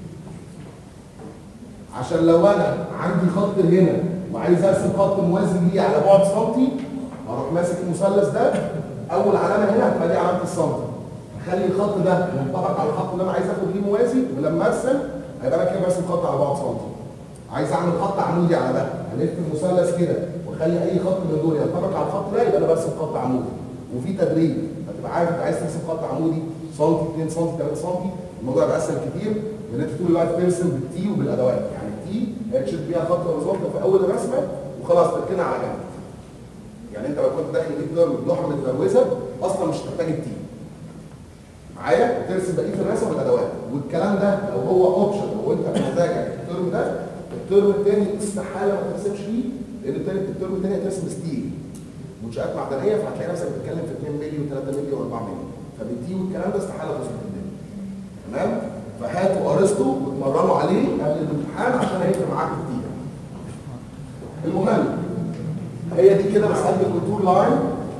عشان لو انا عندي خط هنا وعايز ارسم خط موازي ليه على بعد سنتي اروح ماسك المثلث ده اول علامه هنا هتبقى دي علامه السنتي اخلي الخط ده منطبق على الخط اللي انا عايز اخد ليه موازي ولما ارسم هيبقى انا كده برسم خط على بعد سنتي عايز اعمل خط عمودي على ده هلف المثلث كده واخلي اي خط من دول ينطبق على الخط ده يبقى انا برسم خط عمودي وفي تدريب هتبقى عارف انت عايز ترسم خط عمودي سنتي 2 سنتي 3 سنتي الموضوع يبقى اسهل كتير من انت طول الوقت ترسم بالتي وبالادوات يعني التي هي تشد بيها خط هوريزونتال في اول الرسمه وخلاص تركنها على جنب يعني انت لو كنت داخل تجيب دور لوحه متبروزه اصلا مش هتحتاج التي معايا وترسم بقيه الرسم بالادوات والكلام ده لو هو اوبشن لو انت بمزاجك الترم ده الترم الثاني استحاله ما ترسمش فيه لان التاني الترم الثاني هترسم ستيل منشات معدنيه فهتلاقي نفسك بتتكلم في 2 مللي و3 مللي و4 مللي فبالتي والكلام ده استحاله تظبط الدنيا تمام فهاتوا ارسطو واتمرنوا عليه قبل الامتحان عشان هيفرق معاك كتير المهم هي دي كده مساله الكونتور لاين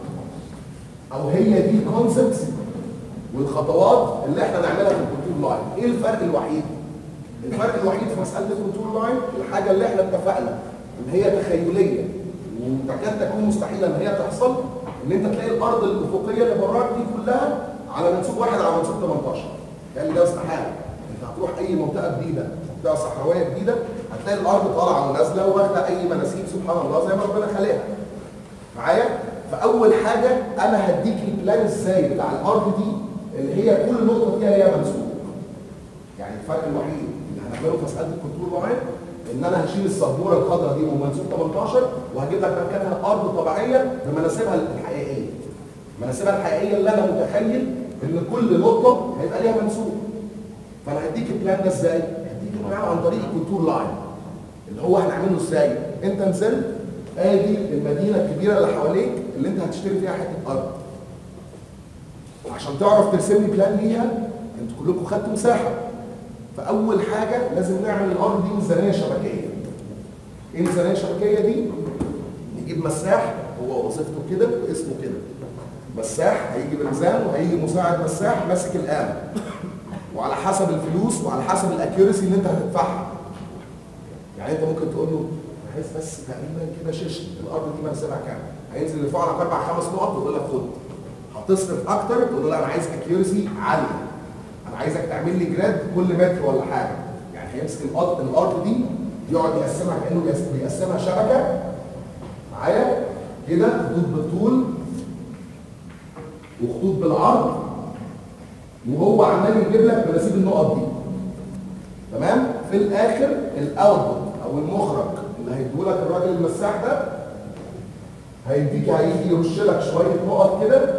او هي دي الكونسبتس والخطوات اللي احنا نعملها في الكونتور لاين ايه الفرق الوحيد الفرق الوحيد في مساله الكونتور لاين الحاجه اللي احنا اتفقنا ان هي تخيليه وتكاد تكون مستحيله ان هي تحصل ان انت تلاقي الارض الافقيه اللي براك دي كلها على منسوب واحد على منسوب 18 يعني ده استحاله انت هتروح اي منطقه جديده منطقه صحراويه جديده هتلاقي الارض طالعه ونازله واخده اي مناسيب سبحان الله زي ما ربنا خلقها معايا فاول حاجه انا هديك البلان ازاي بتاع الارض دي اللي هي كل نقطه فيها ليها منسوب يعني الفرق الوحيد اللي هنعمله في مساله الكنترول لاين ان انا هشيل السبوره الخضراء دي ومنسوب 18 وهجيب لك مكانها ارض طبيعيه بمناسبها الحقيقيه مناسبها الحقيقيه اللي انا متخيل ان كل نقطه هيبقى ليها منسوب فانا هديك البلان ده ازاي؟ هديك البلان عن طريق الكونتور لاين اللي هو هنعمله ازاي؟ انت نزلت ادي المدينه الكبيره اللي حواليك اللي انت هتشتري فيها حته ارض عشان تعرف ترسم لي بلان ليها انتوا كلكم خدتوا مساحه فاول حاجه لازم نعمل الارض دي ميزانيه شبكيه ايه الميزانيه الشبكيه دي نجيب مساح هو وظيفته كده واسمه كده مساح هيجي بميزان وهيجي مساعد مساح ماسك القلم وعلى حسب الفلوس وعلى حسب الاكيورسي اللي انت هتدفعها يعني انت ممكن تقول له عايز بس تقريبا كده شيش الارض دي مناسبها كام هينزل يرفع لك اربع خمس نقط ويقول لك خد هتصرف اكتر تقول له لا انا عايز اكيورسي عاليه انا عايزك تعمل لي جراد كل متر ولا حاجه يعني هيمسك الارض الارض دي يقعد يقسمها كانه بيقس- بيقسمها شبكه معايا كده خطوط بالطول وخطوط بالعرض وهو عمال يجيب لك مناسيب النقط دي تمام في الاخر الاوتبوت او المخرج اللي هيديهولك الراجل المساح ده هيديك هيجي يرش لك شويه نقط كده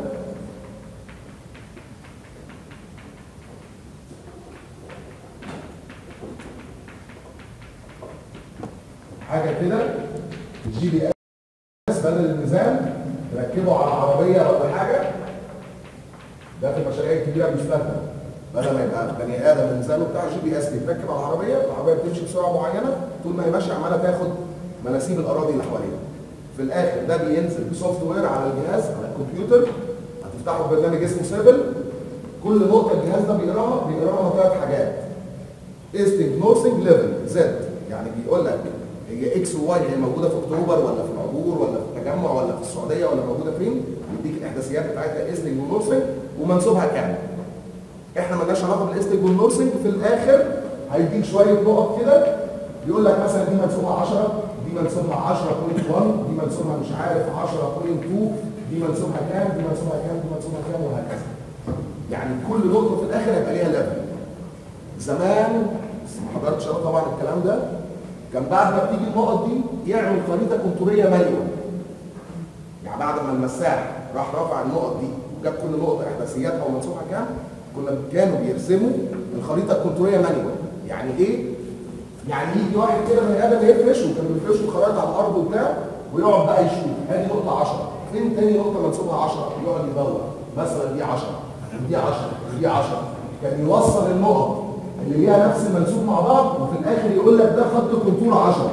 حاجه كده الجي بي اس بدل الميزان تركبه على عربيه ولا حاجه ده في المشاريع الكبيره بيستخدم بدل ما يبقى بني ادم الميزان بتاع الجي بي اس بيتركب على العربيه العربيه بتمشي بسرعه معينه طول ما هي ماشيه عماله تاخد مناسيب الاراضي اللي حواليها في الاخر ده بينزل بسوفت وير على الجهاز على الكمبيوتر هتفتحوا برنامج اسمه سيفل كل نقطه الجهاز ده بيقراها بيقراها ثلاث حاجات ايستنج نورثنج ليفل زد يعني بيقول لك هي اكس وواي هي موجوده في اكتوبر ولا في العبور ولا في التجمع ولا في السعوديه ولا موجوده فين يديك الاحداثيات بتاعتها ايستنج ونورثنج ومنسوبها كام احنا مالناش علاقه بالايستنج والنورثنج في الاخر هيديك شويه نقط كده يقول لك مثلا دي منسوبها 10 دي منسوبها 10.1 دي منسوبها مش عارف 10.2 دي منسوبها كام دي منسوبها كام دي منسوبها كام وهكذا يعني كل نقطه في الاخر هيبقى ليها ليفل زمان بس ما حضرتش انا طبعا الكلام ده كان بعد ما بتيجي النقط دي يعمل خريطه كونتوريه مانيوال يعني بعد ما المساح راح رافع النقط دي وجاب كل نقطه احداثياتها ومنسوبها كام كنا كانوا بيرسموا الخريطه الكونتوريه مانيوال يعني ايه؟ يعني يجي واحد كده بني ادم يفرش وكانوا بيفرشوا الخرائط على الارض وبتاع ويقعد بقى يشوف ادي نقطه 10 فين تاني نقطه منسوبها 10 يقعد يدور مثلا دي 10 دي 10 دي 10 كان يوصل النقط اللي ليها نفس المنسوب مع بعض وفي الاخر يقول لك ده خط كونتور 10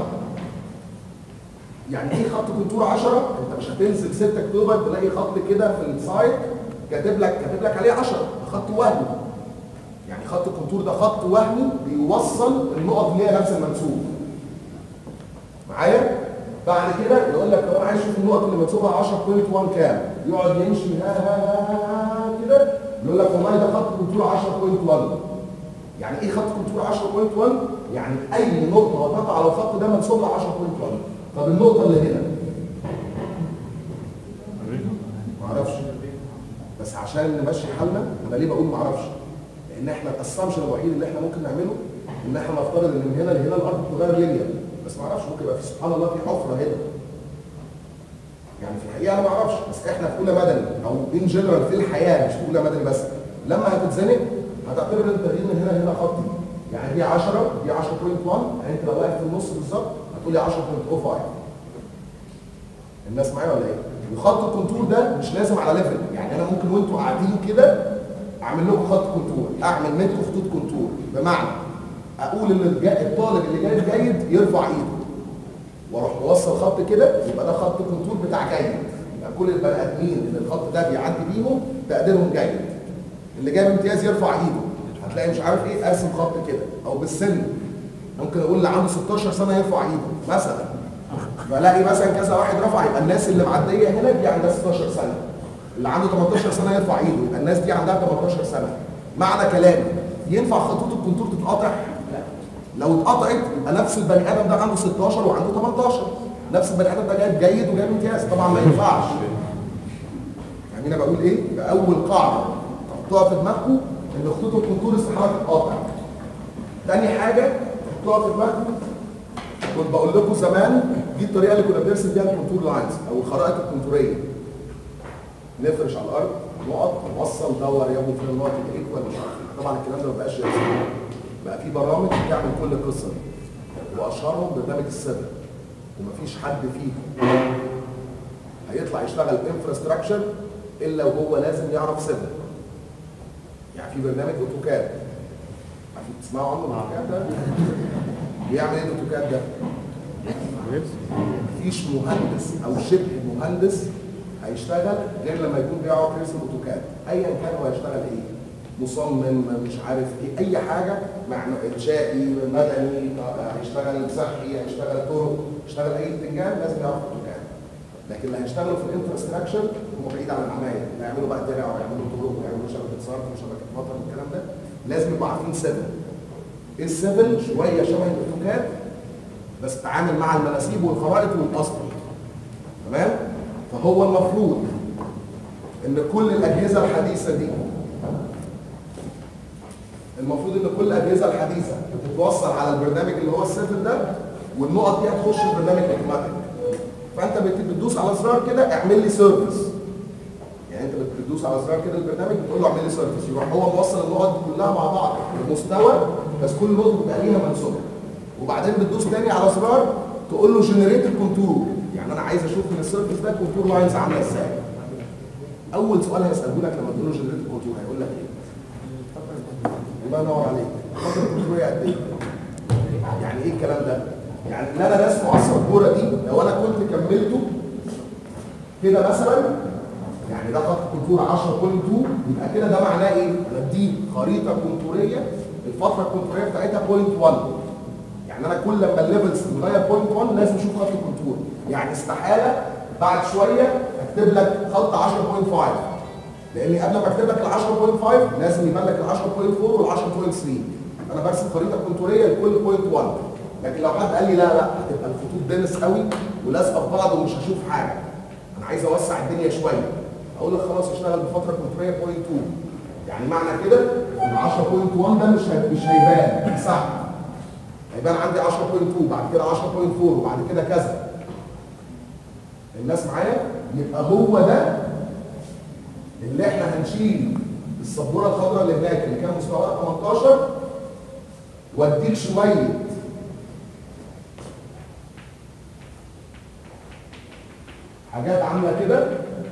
يعني ايه خط كونتور 10 انت مش هتنزل 6 اكتوبر تلاقي خط كده في السايت كاتب لك كاتب لك عليه 10 ده خط وهمي يعني خط الكونتور ده خط وهمي بيوصل النقط اللي هي نفس المنسوب معايا بعد كده يقول لك لو انا عايز اشوف النقط اللي منسوبها 10.1 كام يقعد يمشي ها ها ها ها ها كده يقول لك والله ده خط كونتور 10.1 يعني ايه خط كونتور 10.1 يعني اي نقطه هتقع على الخط ده منسوبها 10.1 طب النقطه اللي هنا معرفش بس عشان نمشي حالنا انا ليه بقول معرفش لان احنا الاسامبشن الوحيد اللي احنا ممكن نعمله ان احنا نفترض ان من هنا لهنا الارض بتتغير لينير بس معرفش ممكن يبقى في سبحان الله في حفره هنا يعني في الحقيقه انا ما اعرفش بس احنا في اولى مدني او ان جنرال في الحياه مش في اولى مدني بس لما هتتزنق هتعتبر ان التغيير من هنا لهنا خطي يعني دي 10 دي 10.1 يعني انت لو واقف في النص بالظبط هتقولي 10.05 الناس معايا ولا ايه؟ الخط الكونتور ده مش لازم على ليفل يعني انا ممكن وانتوا قاعدين كده اعمل لكم خط كونتور اعمل منكم خطوط كونتور بمعنى اقول ان الجا- الطالب اللي جاي جيد يرفع ايده واروح موصل خط كده يبقى ده خط كونتور بتاع جيد يبقى كل البني ادمين اللي الخط ده بيعدي بيهم تقديرهم جيد اللي جايب امتياز يرفع ايده هتلاقي مش عارف ايه ارسم خط كده او بالسن ممكن اقول اللي عنده 16 سنه يرفع ايده مثلا بلاقي مثلا كذا واحد رفع يبقى الناس اللي معديه هنا دي عندها 16 سنه اللي عنده 18 سنه يرفع ايده يبقى الناس دي عندها 18 سنه معنى كلامي ينفع خطوط الكونتور تتقاطع؟ لا لو اتقطعت يبقى نفس البني ادم ده عنده 16 وعنده 18 نفس البني ادم ده جايب جيد وجايب امتياز طبعا ما ينفعش يعني انا بقول ايه؟ يبقى اول قاعده تحطوها في دماغكم ان خطوط الكونتور استحاله تتقاطع تاني حاجه تحطوها في دماغكم كنت بقول لكم زمان دي الطريقه اللي كنا بنرسم بيها الكونتور لاينز او الخرائط الكونتوريه نفرش على الارض نقط نوصل دور يا ابو فين النقط الايكوال مش عارف إيه. طبعا الكلام ده ما بقاش يحصل بقى في برامج بتعمل كل القصه دي واشهرهم برنامج السيفل ومفيش حد فيكم هيطلع يشتغل انفراستراكشر الا وهو لازم يعرف سيفل يعني في برنامج اوتوكاد عارفين تسمعوا عنه الاوتوكاد ده بيعمل ايه الاوتوكاد ده؟ مفيش مهندس او شبه مهندس هيشتغل غير لما يكون بيعرف يرسم اوتوكاد ايا كان هو هيشتغل ايه مصمم مش عارف ايه اي حاجه معنى انشائي مدني آه، هيشتغل صحي هيشتغل طرق يشتغل اي اتجاه لازم يعرف اوتوكاد لكن اللي هيشتغلوا في الانفراستراكشر هم بعيد عن العنايه اللي هيعملوا بقى ترع ويعملوا طرق ويعملوا شبكه صرف وشبكه مطر والكلام ده لازم يبقوا عارفين سيفل السيفل شويه شبه الاوتوكاد بس تعامل مع المناسيب والخرائط والاسطر تمام فهو المفروض ان كل الاجهزه الحديثه دي المفروض ان كل الاجهزه الحديثه بتتوصل على البرنامج اللي هو السيفل ده والنقط دي هتخش البرنامج اوتوماتيك فانت بت- بتدوس على زرار كده اعمل لي سيرفيس يعني انت بت- بتدوس على زرار كده البرنامج بتقول له اعمل لي سيرفيس يروح هو موصل النقط دي كلها مع بعض بمستوى بس كل نقطه بيبقى ليها منسوب وبعدين بتدوس تاني على زرار تقول له جنريت الكونتور يعني انا عايز اشوف من السيرفيس ده كونتور لاينز عامله ازاي اول سؤال هيساله لك لما تقول له جنريت الكونتور هيقول لك ايه الله ينور عليك الفتره الكونتوريه قد ايه يعني ايه الكلام ده يعني اللي انا رسمه على السبوره دي لو انا كنت كملته كده مثلا يعني ده خط كونتور 10.2 يبقى كده ده معناه ايه؟ بديه خريطه كونتوريه الفتره الكونتوريه بتاعتها 0.1 يعني انا كل لما الليفلز تتغير 0.1 لازم اشوف خط كونتور يعني استحاله بعد شويه اكتب لك خط 10.5 لان قبل ما اكتب لك ال 10.5 لازم يبان لك ال 10.4 وال 10.3 انا برسم خريطه كونتوريه لكل بوينت 1 لكن لو حد قال لي لا لا هتبقى الخطوط دنس قوي ولازقه في بعض ومش هشوف حاجه انا عايز اوسع الدنيا شويه اقول لك خلاص اشتغل بفتره كونتوريه بوينت 2 يعني معنى كده ان 10.1 ده مش هي- مش هيبان صح هيبان عندي 10.2 بعد كده 10.4 وبعد كده كذا الناس معايا يبقى هو ده اللي احنا هنشيل السبوره الخضراء اللي هناك اللي كان مستواها 18 واديك شويه حاجات عامله كده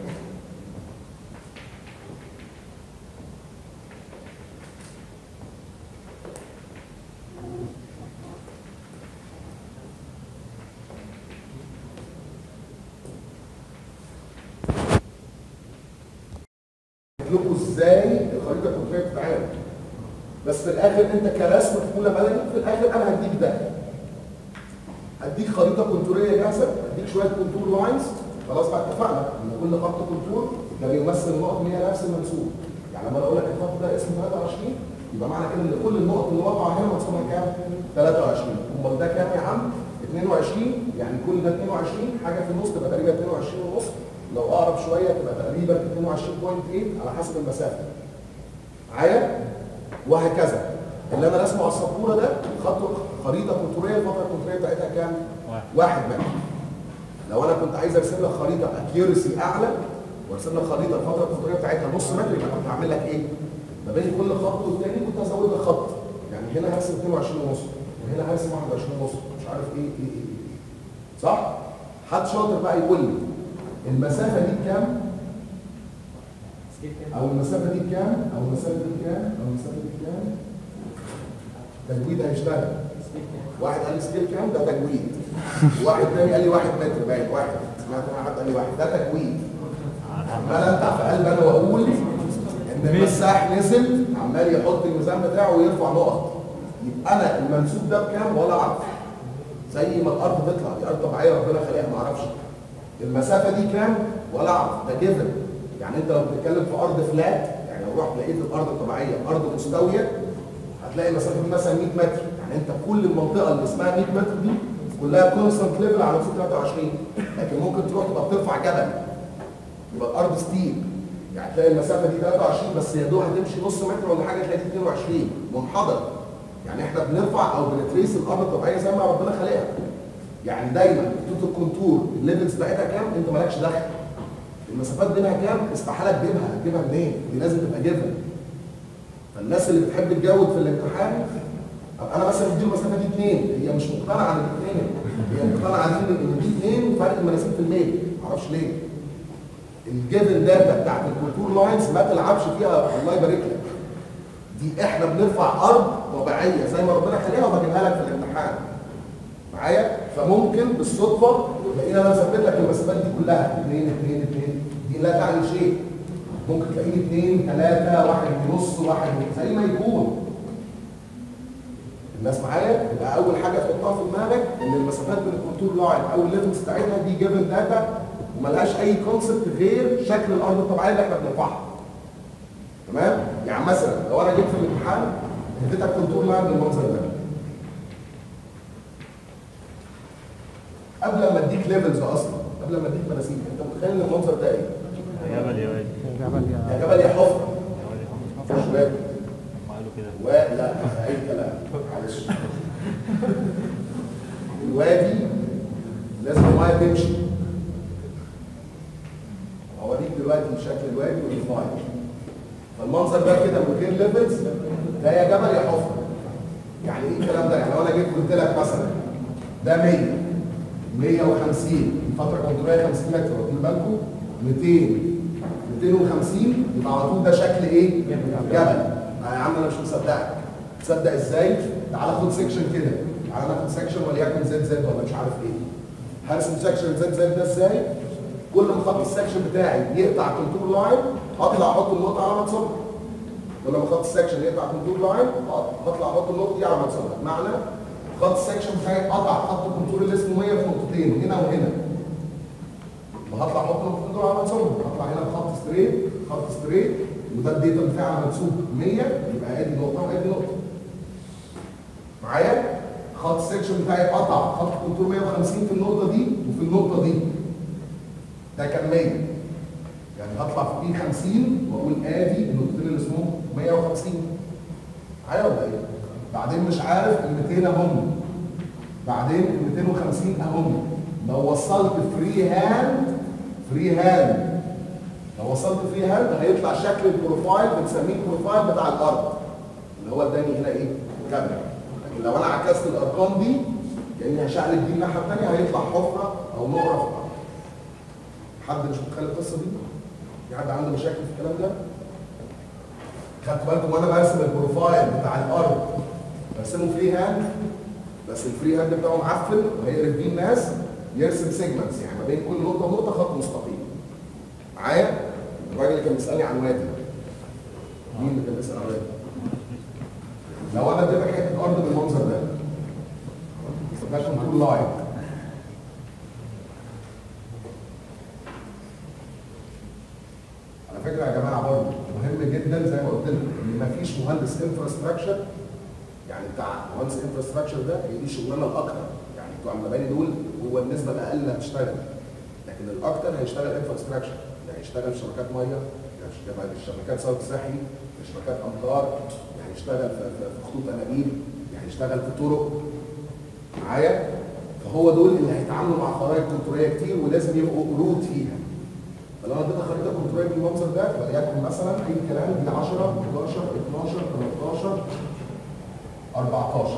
لكم ازاي الخريطه الكونتوريه بتتعمل بس في الاخر انت كرسم في اولى مدني في الاخر انا هديك ده هديك خريطه كونتوريه جاهزه هديك شويه كونتور لاينز خلاص بقى اتفقنا ان كل خط كونتور ده بيمثل نقط اللي هي نفس المنسوب يعني لما انا اقول لك الخط ده اسمه 23 يبقى معنى كده ان كل النقط اللي واقعه هنا منسوبها كام؟ 23 امال ده كام يا عم؟ 22 يعني كل ده 22 حاجه في النص تبقى تقريبا 22 ونص لو اقرب شويه تبقى تقريبا 22.8 على حسب المسافه معايا وهكذا اللي انا رسمه على السبوره ده خط خريطه كونتوريه الفتره الكونتوريه بتاعتها كام؟ واحد. واحد متر لو انا كنت عايز ارسم لك خريطه اكيورسي اعلى وارسم لك خريطه الفتره الكونتوريه بتاعتها نص متر يبقى كنت هعمل لك ايه؟ ما بين كل خط والتاني كنت هزود لك خط يعني هنا هرسم 22 ونص وهنا هرسم 21 ونص مش عارف ايه ايه ايه, إيه. صح؟ حد شاطر بقى يقول لي المسافه دي بكام؟ سكيل كام؟ او المسافه دي بكام؟ او المسافه دي بكام؟ او المسافه دي بكام؟ تجويد هيشتغل سكيل كام؟ واحد قال لي سكيل كام ده تجويد واحد تاني قال لي واحد متر باين واحد سمعت انا حد قال لي واحد ده تجويد عمال انتع في قلبي انا واقول ان المساح نزل عمال يحط الميزان بتاعه ويرفع نقط يبقى انا المنسوب ده بكام ولا اعرف زي ما الارض تطلع دي ارض طبيعيه ربنا خلقها ما اعرفش المسافه دي كام ولا اعرف ده جيفن يعني انت لو بتتكلم في ارض فلات يعني لو رحت لقيت الارض الطبيعيه ارض مستويه هتلاقي المسافه دي مثلا 100 متر يعني انت كل المنطقه اللي اسمها 100 متر دي كلها كونستنت ليفل على مسافه 23 لكن ممكن تروح تبقى بترفع جبل يبقى الارض ستيل يعني تلاقي المسافه دي 23 بس يا دوب هتمشي نص متر ولا حاجه تلاقي دي 22 منحدر يعني احنا بنرفع او بنتريس الارض الطبيعيه زي ما ربنا خلقها يعني دايما خطوط الكونتور الليفلز بتاعتها كام انت مالكش دخل المسافات بينها كام استحاله تجيبها هتجيبها منين دي لازم تبقى جيفن فالناس اللي بتحب تجود في الامتحان أبقى انا مثلا مديله المسافه دي اثنين هي مش مقتنعه ان دي اثنين هي مقتنعه ان ان دي اثنين وفرق المناسيب في الميل معرفش ليه الجيفن داتا بتاعت الكونتور لاينز ما تلعبش فيها الله يبارك لك دي احنا بنرفع ارض طبيعيه زي ما ربنا خليها وبجيبها لك في الامتحان معايا فممكن بالصدفه تلاقيني انا مثبت لك المسافات دي كلها 2 2 2 دي لا تعني شيء ممكن تلاقيني 2 3 واحد ونص واحد زي ما يكون الناس معايا يبقى اول حاجه تحطها في دماغك ان المسافات بين الكونتور لاين او الليفلز بتاعتها دي جيفن داتا وملهاش اي كونسبت غير شكل الارض الطبيعيه اللي احنا بنرفعها تمام يعني مثلا لو انا جيت في الامتحان اديتك كونتور لاين بالمنظر ده قبل ما اديك ليفلز اصلا قبل ما اديك مناسيب انت متخيل ان المنظر ده ايه؟ يا جبل يا واد جبل يا يا جبل يا حفره يا واد يا حفظ. يا شباب هم قالوا كده ولا اي كلام معلش الوادي لازم المايه تمشي هوريك دلوقتي شكل الوادي والمايه فالمنظر ده كده من غير ليفلز ده يا جبل يا حفره يعني ايه الكلام ده؟ يعني لو انا جيت قلت لك مثلا ده 100 150 الفتره كانت 150 متر واخدين بالكم 200 250 يبقى على طول ده شكل ايه؟ جبل آه يا عم انا مش مصدقك تصدق ازاي؟ تعال خد سيكشن كده تعال ناخد سيكشن وليكن زد زد ولا مش عارف ايه هرسم سيكشن زد زد ده ازاي؟ كل ما خط السكشن بتاعي يقطع كونتور لاين هطلع احط النقطه على متصل كل ما خط السكشن يقطع كونتور لاين هطلع احط النقطه دي على متصل معنى خط السكشن بتاعي قطع خط الكونتور اللي اسمه 100 في نقطتين هنا وهنا وهطلع احط نقطتين دول على متصل هطلع هنا بخط ستريت خط ستريت وده الداتا بتاعي على منسوب 100 يبقى ادي نقطه وادي نقطه معايا خط السكشن بتاعي قطع خط الكونتور 150 في النقطه دي وفي النقطه دي ده كان 100 يعني هطلع في بي 50 واقول ادي النقطتين اللي اسمهم 150 معايا ولا ايه؟ بعدين مش عارف ال 200 اهم بعدين ال 250 اهم لو وصلت فري هاند فري هاند لو وصلت فري هاند هيطلع شكل البروفايل بنسميه البروفايل بتاع الارض اللي هو اداني هنا ايه؟ كاميرا لكن لو انا عكست الارقام دي كاني هشعلب دي الناحيه الثانيه هيطلع حفره او نقره في الارض حد مش متخيل القصه دي؟ في حد عنده مشاكل في الكلام ده؟ خدت بالكم وانا برسم البروفايل بتاع الارض برسمه فري هاند بس الفري هاند بتاعه معفن وهيقرف بيه الناس يرسم سيجمنتس يعني ما بين كل نقطه ونقطه خط مستقيم. معايا؟ الراجل اللي كان بيسالني عن وادي مين اللي كان بيسال عن وادي؟ لو انا اديتك حته ارض بالمنظر ده ده كنترول لاين على فكره يا جماعه برضه مهم جدا زي ما قلت لكم ان مفيش مهندس انفراستراكشر يعني بتاع مهندس انفراستراكشر ده هي دي الشغلانه الاكتر يعني بتوع المباني دول هو النسبه الاقل اللي هتشتغل لكن الاكتر هيشتغل انفراستراكشر يعني يشتغل في شبكات ميه يعني يشتغل في شبكات صرف صحي في شبكات امطار يعني يشتغل في, في, في خطوط انابيب يعني يشتغل في طرق معايا فهو دول اللي هيتعاملوا مع خرائط كنتروليه كتير ولازم يبقوا قرود فيها فلو انا اديتك خريطه كنتروليه بالمنظر ده وليكن مثلا اي كلام دي 10 11 12 13 14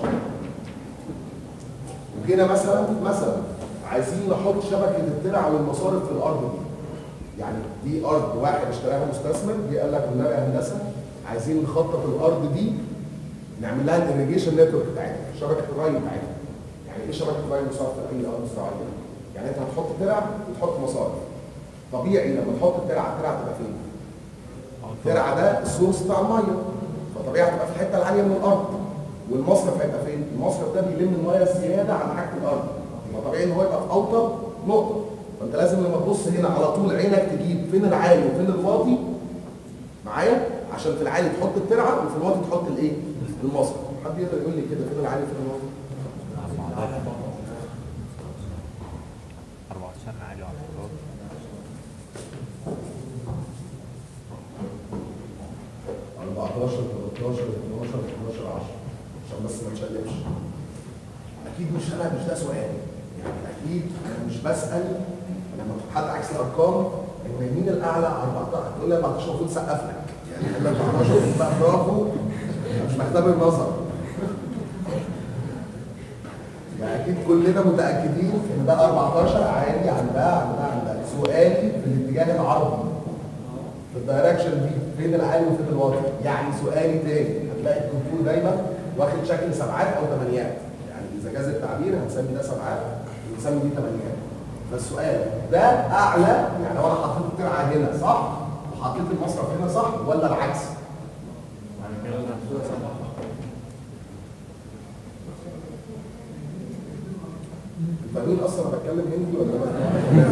وجينا مثلا مثلا عايزين نحط شبكه الترع والمصارف في الارض دي يعني دي ارض واحد اشتراها مستثمر جه قال لك والنبي يا هندسه عايزين نخطط الارض دي نعمل لها الاريجيشن نتورك بتاعتها شبكه الري بتاعتها يعني ايه شبكه الري المصارف في اي ارض زراعيه؟ يعني انت هتحط ترع وتحط مصارف طبيعي لما تحط الترعه الترعه تبقى فين؟ الترعه ده السورس بتاع الميه فطبيعي هتبقى في الحته العاليه من الارض والمصرف هيبقى فين؟ المصرف ده بيلم الميه الزياده عن حاجه الارض يبقى طبيعي ان هو يبقى في اوطى نقطه فانت لازم لما تبص هنا على طول عينك تجيب فين العالي وفين الواطي معايا عشان في العالي تحط الترعه وفي الواطي تحط الايه؟ المصرف حد يقدر يقول لي كده فين العالي وفين الواطي؟ 14 عالي على الفطار 14 13 12 12 10 عشان بس ما نشقلبش اكيد مش انا مش ده سؤالي يعني اكيد انا مش بسال لما حد عكس الارقام ان مين الاعلى 14 تقول لي 14 المفروض سقف لك يعني تقول لي 14 بقى برافو أنا مش محتاج نظر يعني اكيد كلنا متاكدين ان ده 14 عالي عن ده عن ده عن ده سؤالي في الاتجاه العرضي في الدايركشن دي فين العالي وفين الواطي يعني سؤالي تاني هتلاقي الكونتور دايما واخد شكل سبعات او ثمانيات يعني اذا جاز التعبير هنسمي ده سبعات ونسمي دي ثمانيات فالسؤال ده اعلى يعني لو انا حطيت الترعه هنا صح وحطيت المصرف هنا صح ولا العكس يعني كده نفسه صح فاهمين اصلا انا بتكلم هندي ولا لا؟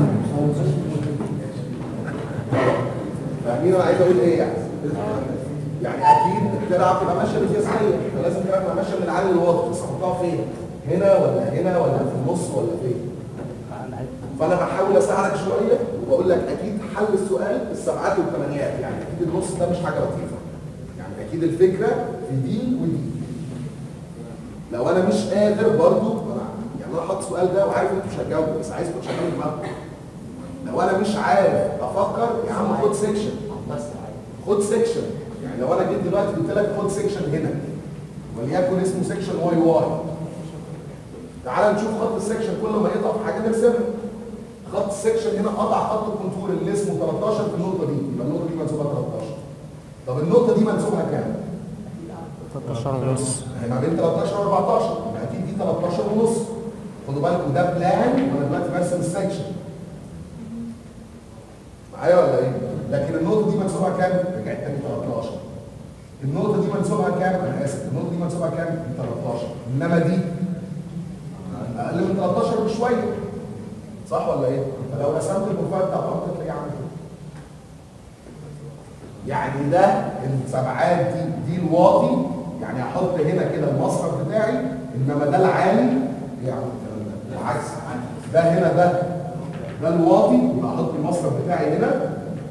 فاهمين انا عايز اقول ايه يعني؟ يعني اكيد الترعه بتبقى ماشيه بالجسميه فلازم الترعه تبقى ماشيه من العالي للواطي بس احطها فين؟ هنا ولا هنا ولا في النص ولا فين؟ فانا بحاول اساعدك شويه وبقول لك اكيد حل السؤال السبعات والثمانيات يعني اكيد النص ده مش حاجه لطيفه يعني اكيد الفكره في دي ودي لو انا مش قادر برضو أنا يعني انا حاطط السؤال ده وعارف انتوا مش هتجاوبوا بس عايزكم تشغلوا دماغكم لو انا مش عارف افكر يا عم خد سيكشن بس عادي خد سيكشن يعني لو انا جيت دلوقتي قلت لك خد سيكشن هنا وليكن اسمه سيكشن واي واي تعال نشوف خط السيكشن كل ما يقطع في حاجه نرسمها خط السيكشن هنا قطع خط الكونتور اللي اسمه 13 في النقطه دي يبقى النقطه دي منسوبها 13 طب النقطه دي منسوبها كام؟ 13 ونص ما بين 13 و 14 يبقى اكيد دي 13 ونص خدوا بالكم ده بلان وانا دلوقتي برسم السكشن معايا ولا ايه؟ لكن النقطه دي منسوبها كام؟ رجعت تاني 13 النقطه دي منسوبها كام؟ انا اسف النقطه دي منسوبها كام؟ دي 13 انما دي اقل من 13 بشويه صح ولا ايه؟ فلو رسمت البروفايل بتاع الخط تلاقيه عامل كده يعني ده السبعات دي دي الواطي يعني احط هنا كده المصرف بتاعي انما ده العالي ايه يا عم الكلام ده؟ العكس ده هنا ده ده الواطي يبقى احط المصرف بتاعي هنا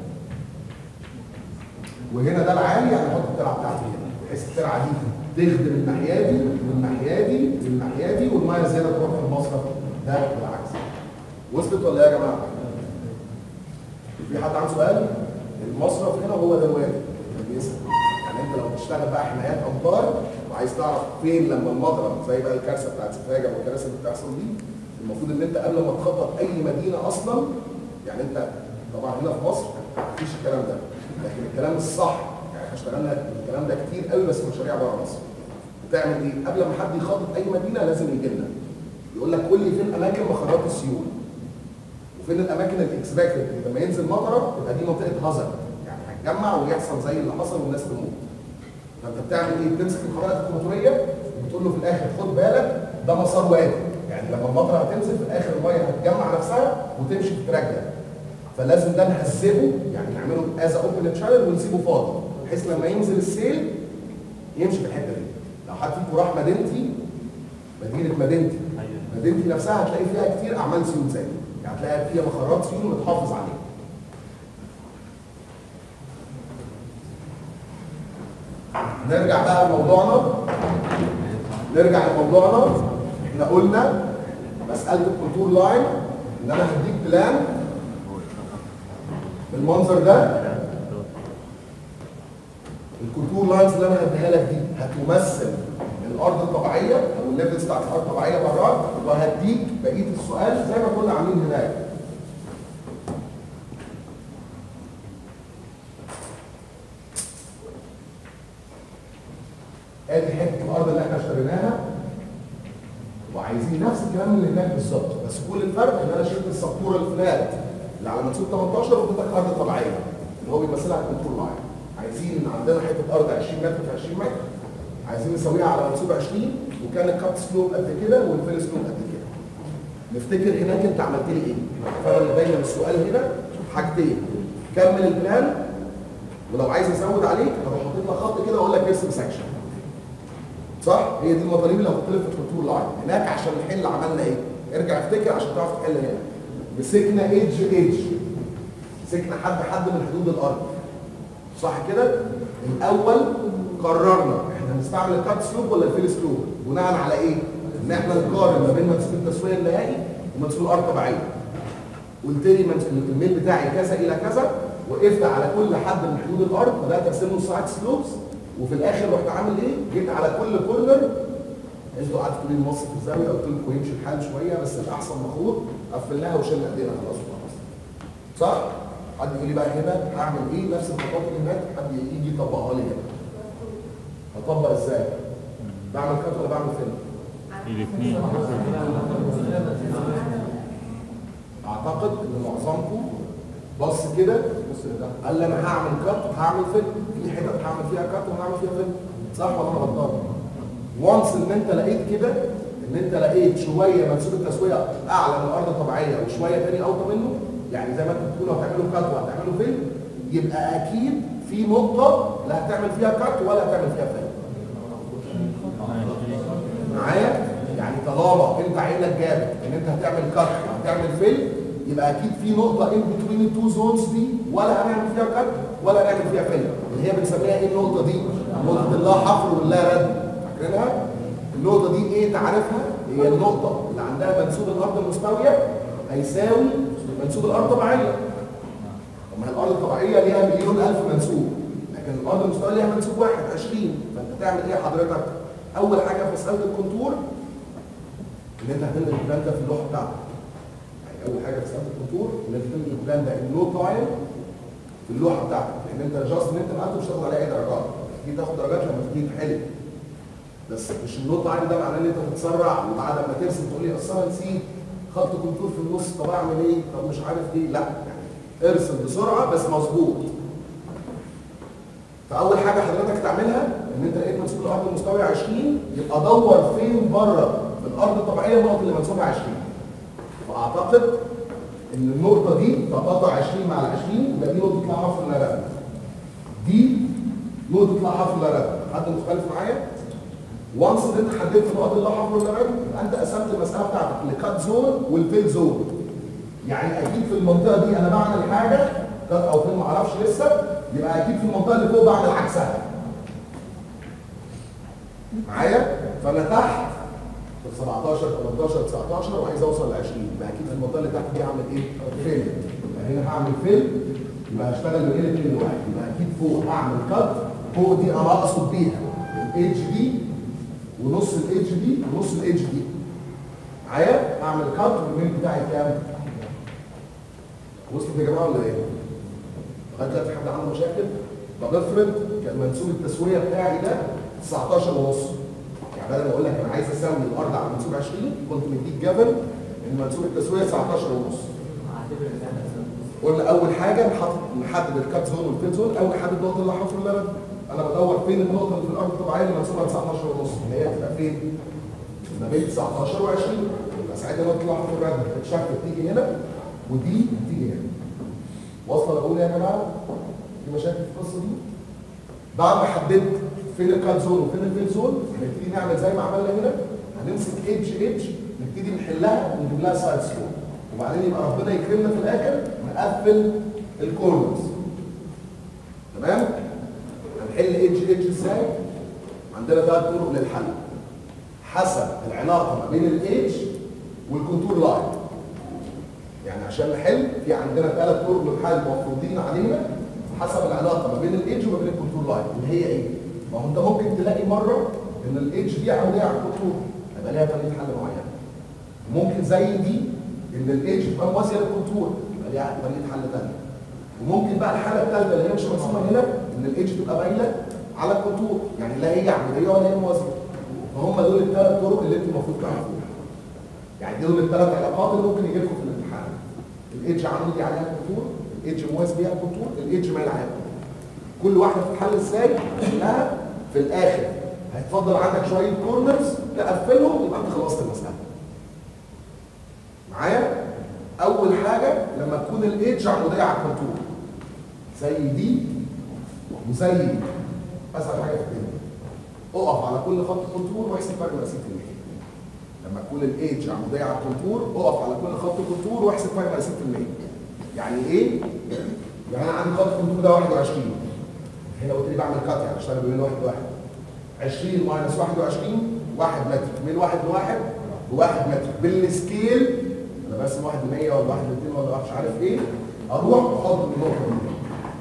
وهنا ده العالي يعني احط الترعه بتاعتي هنا بحيث الترعه دي تخدم الناحيه دي والناحيه دي والناحيه دي والميه زياده تروح في المصرف ده بالعكس وصلت ولا ايه يا جماعه؟ في حد عنده سؤال؟ المصرف هنا هو ده الواجب اللي بيسأل يعني انت لو بتشتغل بقى حمايات امطار وعايز تعرف فين لما المطره زي بقى الكارثه بتاعت سفاجه والكارثه اللي بتحصل دي المفروض ان انت قبل ما تخطط اي مدينه اصلا يعني انت طبعا هنا في مصر مفيش الكلام ده لكن الكلام الصح يعني احنا اشتغلنا الكلام ده كتير قوي بس في مشاريع بره مصر بتعمل ايه؟ قبل ما حد يخطط اي مدينه لازم يجي لنا يقول لك قول لي فين اماكن مخرجات السيول وفين الاماكن الاكسبكتد لما ينزل مطره تبقى دي منطقه هازارد يعني هتجمع ويحصل زي اللي حصل والناس تموت فانت بتعمل ايه بتمسك الخرائط الكونتوريه وبتقول له في الاخر خد بالك ده مسار وادي يعني لما المطره هتنزل في الاخر الميه هتجمع نفسها وتمشي في التراك ده فلازم ده نهذبه يعني نعمله از اوبن شانل ونسيبه فاضي بحيث لما ينزل السيل يمشي في الحته دي لو حد فيكم راح مدينتي مدينه مدينتي ايوه مدينتي نفسها هتلاقي فيها كتير اعمال سيول زي دي يعني هتلاقي فيها مخرجات سيول متحافظ عليها نرجع بقى لموضوعنا نرجع لموضوعنا احنا قلنا مساله الكونتور لاين ان انا هديك بلان بالمنظر ده الكونتور لاينز اللي انا هديها لك دي هتمثل الارض الطبيعيه او الليفلز بتاعت الارض الطبيعيه برات وهديك بقيه السؤال زي ما كنا عاملين هناك ادي حته الارض اللي احنا اشتريناها وعايزين نفس الكلام اللي هناك بالظبط بس كل الفرق ان انا شلت السبوره الفلات اللي على منسوب 18 واديتك ارض طبيعيه اللي هو بيمثلها الكنترول لاين عايزين عندنا حته ارض 20 متر في 20 متر عايزين نسويها على منسوب 20 وكان الكات سلوب قد كده والفيل سلوب قد كده نفتكر هناك انت عملت لي ايه؟ فانا اللي باين من السؤال هنا حاجتين كمل البلان ولو عايز ازود عليك هروح حاطط لك خط كده واقول لك ارسم سكشن صح؟ هي دي المطالب اللي هتطلب في الكنترول لاين هناك عشان نحل عملنا ايه؟ ارجع افتكر عشان تعرف تحل هنا مسكنا ايدج ايدج مسكنا حد حد من حدود الارض صح كده؟ الاول قررنا احنا هنستعمل الكات سلوب ولا الفيل سلوب بناء على ايه؟ ان احنا نقارن ما بين منسوب التسويه النهائي ومنسوب الارض الطبيعيه قلت لي منسوب الميل بتاعي كذا الى كذا وقفت على كل حد من حدود الارض بدات ارسم له سايد سلوبس وفي الاخر رحت عامل ايه؟ جيت على كل كورنر انتوا قعدتوا تقولوا لي نبص في الزاويه قلت لكم يمشي الحال شويه بس الاحسن مخروط قفلناها وشلنا ايدينا خلاص وخلاص صح؟ حد يقول لي بقى هنا هعمل ايه نفس الخطوات اللي هناك حد يجي يطبقها لي هنا هطبق ازاي بعمل كات ولا بعمل فيلم الاثنين اعتقد ان معظمكم بص كده بص ده قال لي انا هعمل كات وهعمل فيلم في حتت هعمل فيها كات وهعمل فيها فيلم صح ولا انا غلطان وانس ان انت لقيت كده ان انت لقيت شويه منسوب التسويه اعلى من الارض الطبيعيه وشويه تاني اوطى منه يعني زي ما انت بتقول لو هتعملوا كات وهتعملوا فيلم يبقى اكيد في نقطه لا هتعمل فيها كات ولا هتعمل فيها فيلم معايا يعني طالما انت عينك جابت ان انت هتعمل كات وهتعمل فيلم يبقى اكيد في نقطه ان بتوين التو زونز دي ولا هنعمل فيها كات ولا هنعمل فيها فيلم اللي هي بنسميها ايه النقطه دي نقطه اللا حفر واللا رد فاكرينها النقطه دي ايه تعرفها هي النقطه اللي عندها منسوب الارض المستويه هيساوي منسوب الارض الطبيعيه طب ما هي الارض الطبيعيه ليها مليون الف منسوب لكن الارض المستويه ليها منسوب واحد 20 فانت تعمل ايه حضرتك اول حاجه في مساله الكونتور ان انت هتنقل البلان ده في اللوحه بتاعتك يعني اول حاجه في مساله الكونتور ان انت تنقل البلان ده النو تايم في اللوحه بتاعتك لان انت جاست ان انت نقلته مش هتاخد عليه اي درجات تيجي تاخد درجات لما تيجي تحل بس مش النو تايم ده معناه ان انت تتسرع وبعد ما ترسم تقول لي اصل انا نسيت خط كونتور في النص طب اعمل ايه طب مش عارف ايه لا يعني ارسم بسرعه بس مظبوط فاول حاجه حضرتك تعملها ان انت لقيت منسوب الارض المستوي 20 يبقى دور فين بره في الارض الطبيعيه النقط اللي منسوبها 20 فاعتقد ان النقطه دي تقاطع 20 مع ال 20 يبقى دي نقطه لا حرف ولا رقم دي نقطه لا حرف ولا رقم حد مختلف معايا وانس ان انت حددت نقط اللا حرف ولا رقم يبقى انت قسمت المساله بتاعتك لكات زون والفيل زون يعني اكيد في المنطقه دي انا بعمل حاجه كات او فيل ما اعرفش لسه يبقى اكيد في المنطقه اللي فوق بعمل عكسها معايا فانا تحت في 17 18 19 وعايز اوصل ل 20 يبقى اكيد في المنطقه اللي تحت دي هعمل ايه؟ فيل يبقى هنا هعمل فيل يبقى هشتغل من هنا لاثنين لواحد يبقى اكيد فوق هعمل كات فوق دي انا اقصد بيها الايدج دي ونص الايدج دي ونص الايدج دي معايا اعمل كات والميل بتاعي كام؟ وصلت يا جماعه ولا ايه؟ لغايه دلوقتي حد عنده مشاكل؟ طب افرض كان منسوب التسويه بتاعي ده 19 ونص يعني بدل ما اقول لك انا عايز اسوي الارض على منسوب 20 كنت مديك جبل ان منسوب التسويه 19 ونص قلنا اول حاجه نحط نحدد الكات زون والفيل زون اول حدد نقطه اللي حصل ولا لا انا بدور فين النقطه اللي في الارض الطبيعيه اللي منسوبها 19 ونص اللي هي تبقى فين؟ ما بين 19 و20 يبقى ساعتها نقطه اللي حصل الرد بتتشكل تيجي هنا ودي تيجي هنا واصله بقول يا جماعه في مشاكل في القصه دي بعد ما حددت فين الكات زون وفين الفيل زون هنبتدي نعمل زي ما عملنا هنا هنمسك ايدج ايدج نبتدي نحلها ونجيب لها سايد سلوب وبعدين يبقى ربنا يكرمنا في الاخر نقفل الكورنرز تمام هنحل ايدج ايدج ازاي عندنا ثلاث طرق للحل حسب العلاقه ما بين الايدج والكونتور لاين يعني عشان نحل في عندنا ثلاث طرق للحل مفروضين علينا حسب العلاقه ما بين الايدج وما بين الكونتور لاين اللي هي ايه؟ ما هو انت ممكن تلاقي مره ان الايدج دي عموديه على الكونتور يبقى ليها طريقه حل معينه ممكن زي دي ان الايدج تبقى موازيه للكونتور يبقى ليها طريقه حل ثانيه وممكن بقى الحاله الثالثه اللي هي مش مرسومه هنا ان الايدج تبقى باينه على الكونتور يعني لا هي عموديه ولا هي موازيه فهم دول الثلاث طرق اللي انتوا المفروض تعرفوها يعني دول الثلاث علاقات اللي ممكن يجي لكم في الامتحان الايدج عمودي عليها الكونتور الايدج موازي بيها الكونتور الايدج مايل عليها الكونتور كل واحده بتتحل ازاي لها في الاخر هيتفضل عندك شويه كورنرز تقفلهم يبقى انت خلصت المساله معايا اول حاجه لما تكون الايدج عموديه على الكونتور زي دي وزي دي اسهل حاجه في الدنيا اقف على كل خط كونتور واحسب فرق مقاسات المية لما تكون الايدج عموديه على الكونتور اقف على كل خط كونتور واحسب فرق مقاسات المية يعني ايه؟ يعني انا عندي خط كونتور ده 21 هنا قلت لي بعمل كات يعني اشتغل بين واحد لواحد 20 ماينس 21 1 متر من واحد لواحد بواحد متر بالسكيل انا برسم واحد ل 100 ولا واحد ل 200 ولا مش عارف ايه اروح واحط النقطه دي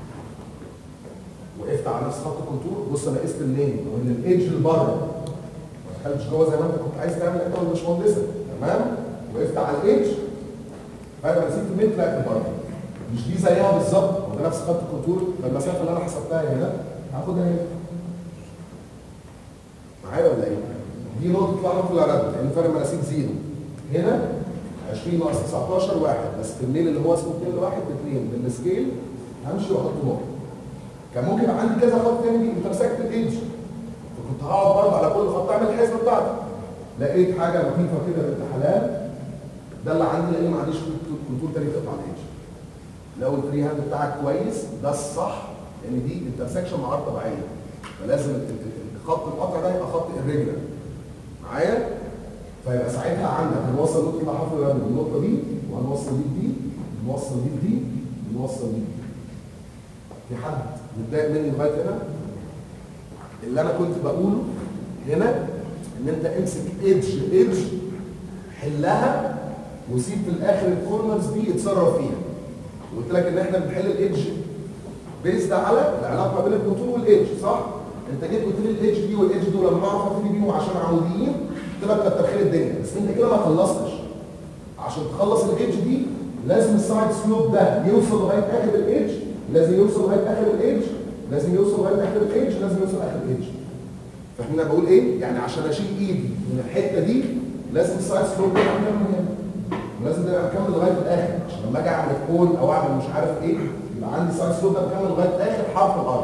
وقفت على نفس خط الكونتور بص انا قست منين؟ من الايدج لبره ما دخلتش جوه زي ما انت كنت عايز تعمل انت والباشمهندسه تمام؟ وقفت على الايدج بعد ما نسيت الميل طلعت بره مش دي زيها بالظبط وده نفس خط الكونتور فالمسافه اللي انا حسبتها هنا هاخدها هنا معايا ولا ايه؟ دي نقطه اطلاع في الرد لان فرق مناسيب زيرو هنا 20 ناقص 19 واحد بس في الميل اللي هو اسمه 2 لواحد باثنين بالسكيل همشي واحط نقطه كان ممكن يبقى عندي كذا خط تاني انترسكت الايدج فكنت هقعد برضه على كل خط اعمل الحسبه بتاعتي لقيت حاجه لطيفه كده بالامتحانات ده اللي عندي لان ما عنديش كنترول تاني تقطع الايدج لو الفري هاند بتاعك كويس ده الصح لان دي انترسكشن مع ارض طبيعيه فلازم ال- ال- ال- خط القطع ده يبقى خط irregular معايا فيبقى ساعتها عندك هنوصل نقطه الحرف الرمل بالنقطه دي وهنوصل دي بدي نوصل دي بدي نوصل دي بدي في حد متضايق مني لغايه هنا اللي انا كنت بقوله هنا ان انت امسك ايدج ايدج حلها وسيب في الاخر الكورنرز دي يتصرف فيها قلت لك ان احنا بنحل الايدج بيزد على العلاقه ما بين الكونتور والايدج صح؟ انت جيت قلت لي الايدج دي والايدج دول لما اعرف ابتدي بيهم عشان عموديين قلت لك كتر خير الدنيا بس انت كده ما خلصتش عشان تخلص الايدج دي لازم السايد سلوب ده يوصل لغايه اخر الايدج لازم يوصل لغايه اخر الايدج لازم يوصل لغايه اخر الايدج لازم يوصل اخر الايدج فاهمين انا بقول ايه؟ يعني عشان اشيل ايدي من الحته دي لازم السايد سلوب ده يعمل من هنا ولازم ده يبقى مكمل لغايه الاخر عشان لما اجي اعمل كون او اعمل مش عارف ايه يبقى عندي سايد سلوب ده مكمل لغايه اخر حرف الارض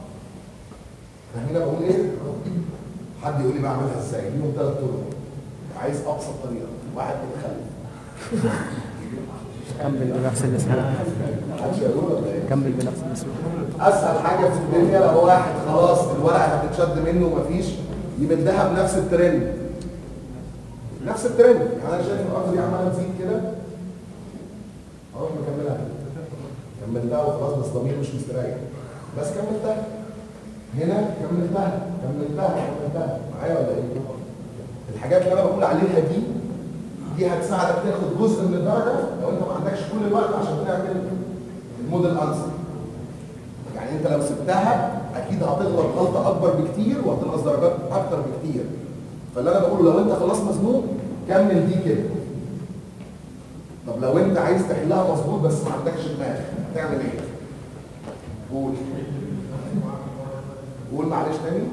فاهمين انا بقول ايه؟ حد يقول لي بعملها ازاي؟ ليهم ثلاث طرق عايز ابسط طريقه واحد متخلف كمل بنفس الاسئله محدش هيقول ولا ايه؟ كمل بنفس الاسئله اسهل حاجه في الدنيا لو واحد خلاص الورقه هتتشد منه ومفيش يمدها بنفس الترند نفس الترند يعني انا شايف الارض دي عماله تزيد كده اروح مكملها كملتها وخلاص بس ضميري مش مستريح بس كملتها هنا كملتها كملتها كملتها معايا ولا ايه؟ الحاجات اللي انا بقول عليها دي دي هتساعدك تاخد جزء من الدرجه لو انت ما عندكش كل الوقت عشان تعمل الموديل انسر يعني انت لو سبتها اكيد هتغلط غلطه اكبر بكتير وهتنقص درجات اكتر بكتير فاللي انا بقوله لو انت خلاص مزنوق كمل دي كده طب لو انت عايز تحلها مظبوط بس ما عندكش دماغ هتعمل ايه؟ قول قول معلش تاني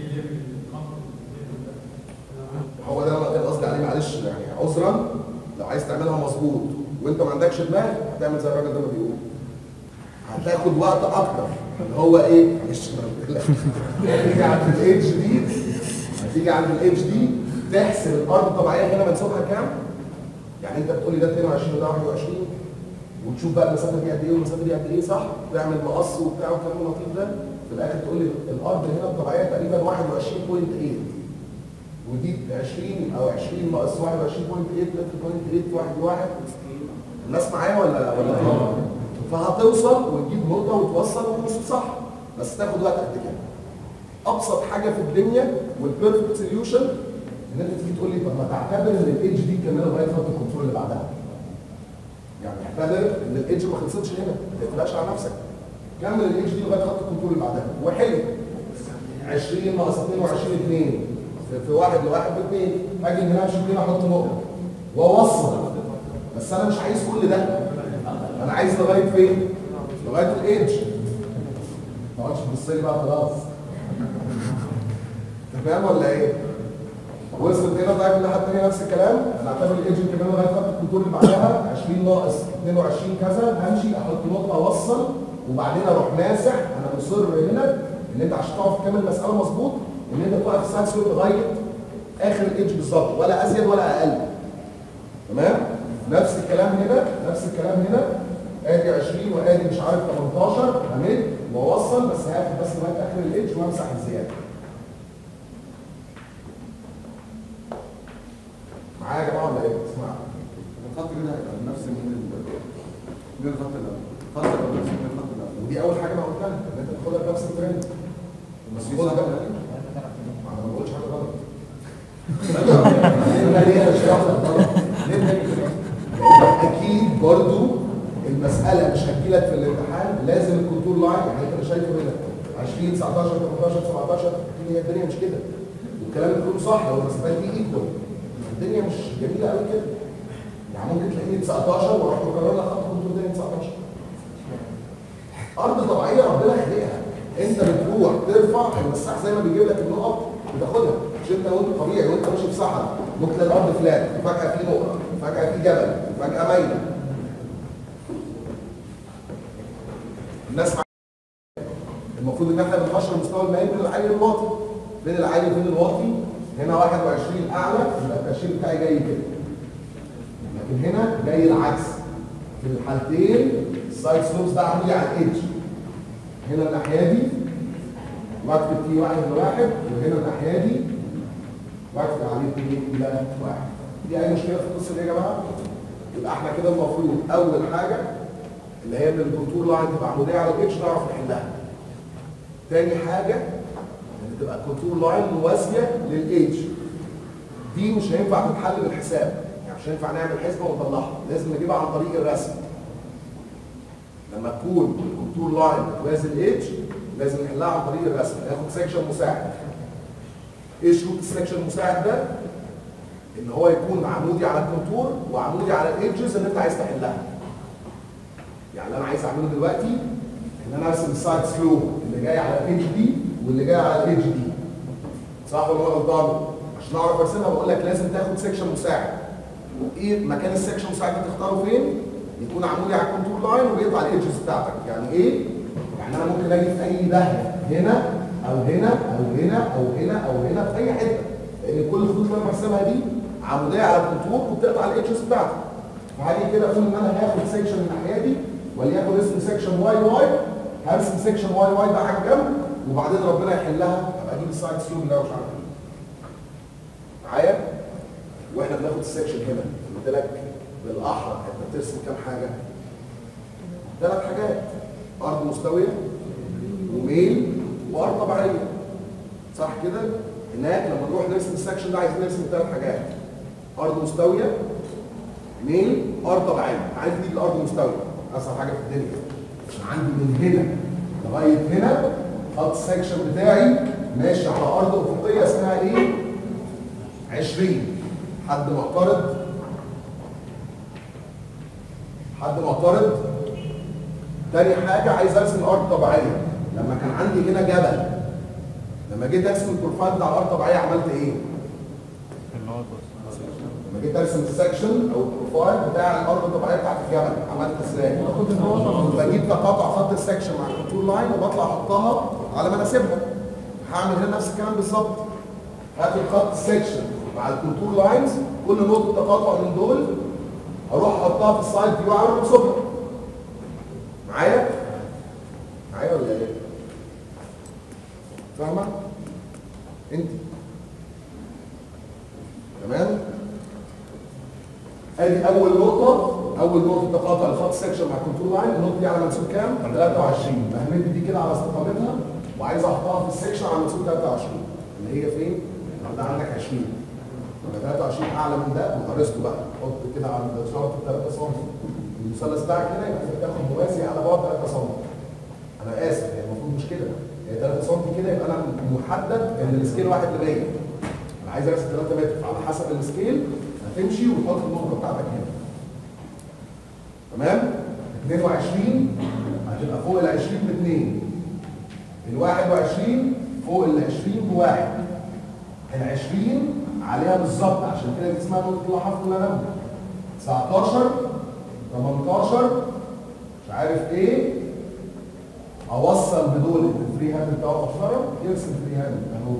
هو ده اللي قصدي عليه معلش يعني عذرا لو عايز تعملها مظبوط وانت ما عندكش دماغ هتعمل زي الراجل ده ما بيقول هتاخد وقت اكتر اللي هو ايه معلش هتيجي عند الايدج دي هتيجي عند الايدج دي تحسب الارض الطبيعيه هنا منسوبها كام يعني انت بتقول لي ده 22 وده 21 وتشوف بقى المسافه دي قد ايه والمسافه دي قد ايه صح تعمل مقص وبتاع والكلام اللطيف ده في الاخر تقول لي الارض هنا الطبيعيه تقريبا 21.8 ودي 20 او 20 ناقص 21.8 متر بوينت 8 في واحد لواحد الناس معايا ولا ولا ايه؟ فهتوصل وتجيب نقطه وتوصل وتوصل صح بس تاخد وقت قد كده ابسط حاجه في الدنيا والبيرفكت سوليوشن ان انت تيجي تقول لي طب ما تعتبر ان الايدج دي كمان لغايه خط الكنترول اللي بعدها يعني اعتبر ان الايدج ما خلصتش هنا ما تقلقش على نفسك كمل الايدج دي لغايه خط الكنترول اللي بعدها وحلو 20 ناقص 22 2 في, في واحد لواحد باثنين اجي من هنا امشي اثنين احط نقطه واوصل بس انا مش عايز كل ده انا عايز لغايه فين؟ لغايه الايدج ما تقعدش تبص لي بقى خلاص انت فاهم ولا ايه؟ وصل كده طيب الناحيه الثانيه نفس الكلام انا اعتبر الايدج كمان لغايه خط الكنترول اللي بعدها 20 ناقص 22 كذا همشي احط نقطه اوصل وبعدين اروح ماسح انا مصر هنا ان انت عشان تعرف تكمل المساله مظبوط ان انت توقف السايد سلوب لغايه اخر الايدج بالظبط ولا ازيد ولا اقل تمام نفس الكلام هنا نفس الكلام هنا ادي 20 وادي مش عارف 18 همد واوصل بس هاخد بس لغايه اخر الايدج وامسح الزياده معايا يا جماعه ولا ايه؟ اسمع الخط كده هيبقى نفس من من الخط الاول الخط الاول نفس من الخط الاول ودي اول حاجه انا قلتها ان انت تاخدها بنفس الترند بس في خد صح ده يعني؟ ما انا ما بقولش حاجه غلط ليه ليه انا مش هاخد غلط ليه بتعمل كده؟ اكيد برضو المساله مش هتجيلك في الامتحان لازم الكونتور لاين يعني انت شايفه هنا 20 19 18 17 هي الدنيا مش كده والكلام اللي بتقوله صح لو المسافات دي ايكوال الدنيا مش جميله قوي كده يعني ممكن تلاقيني 19 واروح مكرر لك خط كونتور تاني 19 ارض طبيعيه ربنا خلقها انت بتروح ترفع المساح زي ما بيجيب لك النقط بتاخدها مش انت وانت طبيعي وانت ماشي في صحراء ممكن تلاقي الارض فلات وفجاه في نقطه وفجاه في جبل وفجاه مايله الناس المفروض ان احنا بنقشر مستوى المائي بين العالي والواطي بين العالي وبين الواطي هنا 21 اعلى يبقى التأشير بتاعي جاي كده لكن هنا جاي العكس في الحالتين السايد سلوبس ده عمودي على الايدج هنا الناحيه دي واكتب تي واحد لواحد وهنا الناحيه دي واكتب عليه تي الى واحد دي اي مشكله في القصه دي يا جماعه يبقى احنا كده المفروض اول حاجه اللي هي ان الكونتور لاين تبقى عموديه على الايدج نعرف نحلها تاني حاجه ان تبقى الكونتور لاين موازيه للايدج دي مش هينفع تتحل بالحساب يعني مش هينفع نعمل حسبه ونطلعها لازم نجيبها عن طريق الرسم لما تكون الكونتور لاين توازي الايدج لازم نحلها عن طريق الرسم ناخد سكشن مساعد ايه شروط السكشن المساعد ده ان هو يكون عمودي على الكونتور وعمودي على الايدجز اللي انت عايز تحلها يعني اللي انا عايز اعمله دلوقتي ان انا ارسم السايد سلو اللي جاي على الايدج دي واللي جاي على الايدج دي صح ولا انا غلطان عشان اعرف ارسمها بقول لك لازم تاخد سكشن مساعد ايه مكان السكشن المساعد ده تختاره فين يكون عمودي على الكونتور لاين وبيطلع الايدجز بتاعتك يعني ايه يعني انا ممكن اجي في اي داهيه هنا او هنا او هنا او هنا او هنا في اي حته لان كل الخطوط اللي انا برسمها دي عموديه على الكونتور وبتقطع الايدجز بتاعتك فهاجي كده اقول ان انا هاخد سكشن الناحيه دي وليكن اسمه سكشن واي واي هرسم سكشن واي واي ده على جنب وبعدين ربنا يحلها ابقى اجيب السايد سلوب ده ومش عارف ايه معايا واحنا بناخد السكشن هنا قلت لك بالاحرى انت بترسم كام حاجه ثلاث حاجات ارض مستويه وميل وارض طبيعيه صح كده هناك لما نروح نرسم السكشن ده عايزين نرسم ثلاث حاجات ارض مستويه ميل ارض طبيعيه عايز دي الارض مستويه اسهل حاجه في الدنيا انا عندي من هنا لغايه هنا خط السكشن بتاعي ماشي على ارض افقيه اسمها ايه 20 حد معترض حد معترض تاني حاجة عايز ارسم ارض طبيعية لما كان عندي هنا جبل لما جيت ارسم البروفايل بتاع الارض الطبيعية عملت ايه؟ لما جيت ارسم السكشن او البروفايل بتاع الارض الطبيعية بتاعت الجبل عملت ازاي؟ بجيب تقاطع خط السكشن مع الكونتور لاين وبطلع احطها على مناسبها هعمل هنا نفس الكلام بالظبط هاخد خط السكشن مع الكونتور لاينز كل نقطة تقاطع من دول اروح احطها في السايد فيو على منصبها معايا؟ معايا ولا ايه؟ فاهمة؟ انت تمام؟ ادي اول نقطة اول نقطة تقاطع الخط سكشن مع الكنترول لاين النقطة دي على منسوب كام؟ 23 مهمتي دي كده على استقامتها وعايز احطها في السكشن على منسوب 23 اللي هي فين؟ ده عندك 20 يبقى 23 اعلى من ده وهرسته بقى حط كده على شرط 3 سم المثلث بتاعك هنا يبقى انت بتاخد موازي على بعد 3 سم انا اسف هي المفروض مش كده هي 3 سم كده يبقى انا محدد ان السكيل 1 ل 100 انا عايز ارسم 3 متر على حسب السكيل هتمشي وتحط النقطه بتاعتك هنا تمام 22 هتبقى فوق ال 20 ب 2 ال 21 فوق ال 20 بواحد ال 20 عليها بالظبط عشان كده دي اسمها نقطه الحرف ولا لا 19 18 مش عارف ايه اوصل بدول الفري هاند بتاعه محترم يرسم فري هاند اهو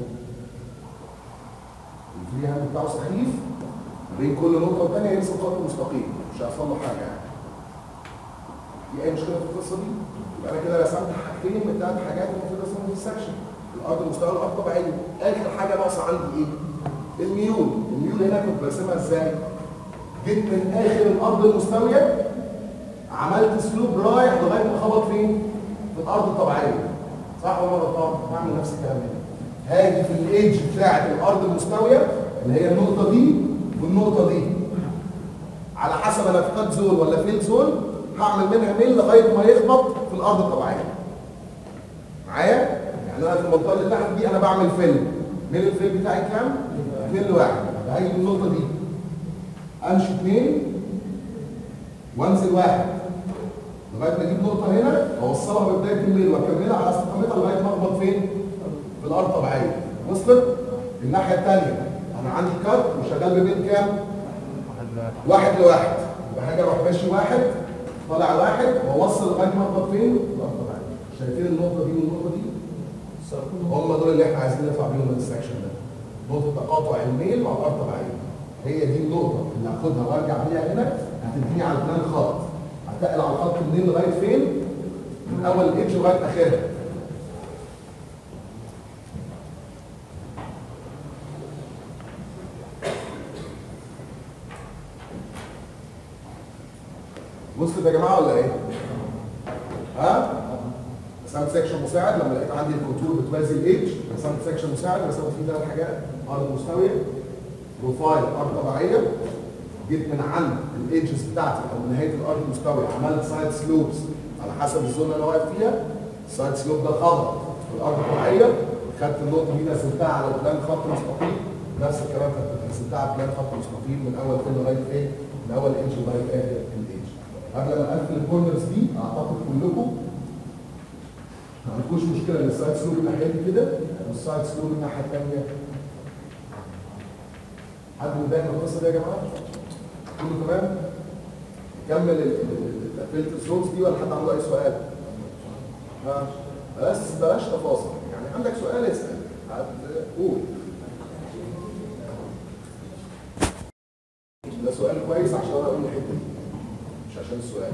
الفري هاند بتاعه سخيف بين كل نقطه والثانيه يرسم خط مستقيم مش هيحصل له حاجه يعني في اي مشكله في القصه دي يبقى انا كده رسمت حاجتين من ثلاث حاجات المفروض ارسمهم في السكشن الارض المستوى الارض طبيعيه اخر حاجه ناقصه عندي ايه؟ الميول الميول هنا كنت برسمها ازاي جيت من اخر الارض المستويه عملت سلوب رايح لغايه ما خبط فين في الارض الطبيعيه صح ولا غلطان هعمل نفس الكلام هنا هاجي في الايدج بتاعه الارض المستويه اللي هي النقطه دي والنقطه دي على حسب انا في كات زون ولا فيل زون هعمل منها ميل لغايه ما يخبط في الارض الطبيعيه معايا يعني انا في المنطقه اللي تحت دي انا بعمل فيل ميل الفيل بتاعي كام 2 لواحد هاجي من النقطه دي امشي اثنين وانزل واحد لغايه ما اجيب نقطه هنا اوصلها ببدايه الميل واكملها على استقامتها لغايه ما اخبط فين؟ في الارض طبيعيه وصلت؟ الناحيه الثانيه انا عندي كارت وشغال ببين كام؟ واحد لواحد يبقى حاجه اروح ماشي واحد طالع واحد واوصل لغايه ما اخبط فين؟ الارض طبيعيه شايفين النقطه دي والنقطه دي؟ هم دول اللي احنا عايزين نطلع بيهم من السكشن ده نقطه تقاطع الميل مع الارض طبيعيه هي دي النقطه اللي هاخدها وارجع بيها هنا هتديني على البلان خط هتقل على الخط منين لغايه فين؟ من اول الاتش لغايه اخرها وصلت يا جماعه ولا ايه؟ ها؟ رسمت سكشن مساعد لما لقيت عندي الكونتور بتوازي الاتش رسمت سكشن مساعد رسمت فيه ثلاث حاجات ارض مستويه بروفايل ارض طبيعيه جيت من عند الايدجز بتاعتي او من نهايه الارض المستويه عملت سايد سلوبس على حسب الزون اللي انا واقف فيها السايد سلوب ده خضر في الارض الطبيعيه خدت النقطه دي رسمتها على بلان خط مستقيم نفس الكلام كنت رسمتها على بلان خط مستقيم من اول فين لغايه فين من اول ايدج لغايه اخر الايدج قبل ما اقفل الكورنرز دي اعتقد كلكم ما عندكوش مشكله ان السايد سلوب الناحيه دي كده والسايد سلوب الناحيه الثانيه حد متضايق من القصه دي يا جماعه؟ كله تمام؟ كمل تقفيله السلوبس دي ولا حد عنده اي سؤال؟ ها بس بلاش تفاصيل يعني عندك سؤال اسال قول ده سؤال كويس عشان اقول الحته دي مش عشان السؤال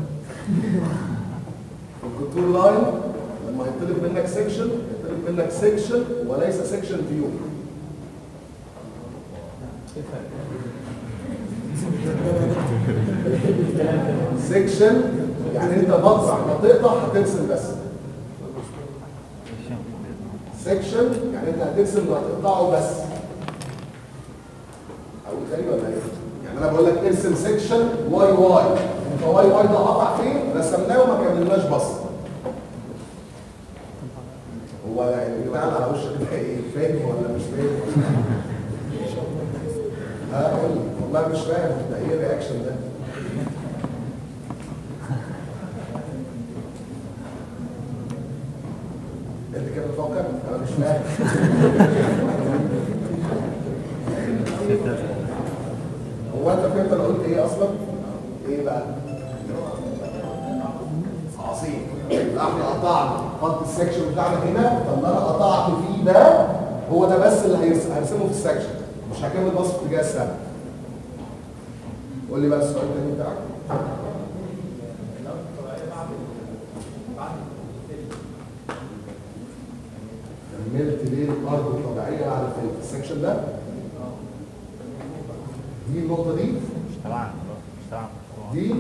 الكونتور لاين لما هيطلب منك سيكشن هيطلب منك سيكشن وليس سيكشن فيو سيكشن يعني انت مقطع ما تقطع هترسم بس سيكشن يعني انت هترسم وهتقطعه بس اقول تاني ولا ايه؟ يعني انا بقول لك ارسم سيكشن واي واي انت واي واي ده قطع فين؟ رسمناه وما كملناش بصه هو البتاع اللي على وشك ده ايه؟ فاهم ولا مش فاهم؟ ها قول لي والله مش فاهم ده ايه الرياكشن ده؟ انت كده بتفكر؟ انا مش فاهم هو انت فهمت انا قلت ايه اصلا؟ ايه بقى؟ عظيم يبقى احنا قطعنا خط السكشن بتاعنا هنا طب اللي انا قطعت فيه ده هو ده بس اللي هيرس- هرسمه في السكشن مش هكمل بص في اتجاه السهم قول لي بقى السؤال التاني بتاعك كملت ليه الارض الطبيعيه بعد الفيلم السكشن ده دي النقطه دي مش تبعنا بقى، مش تبعنا دي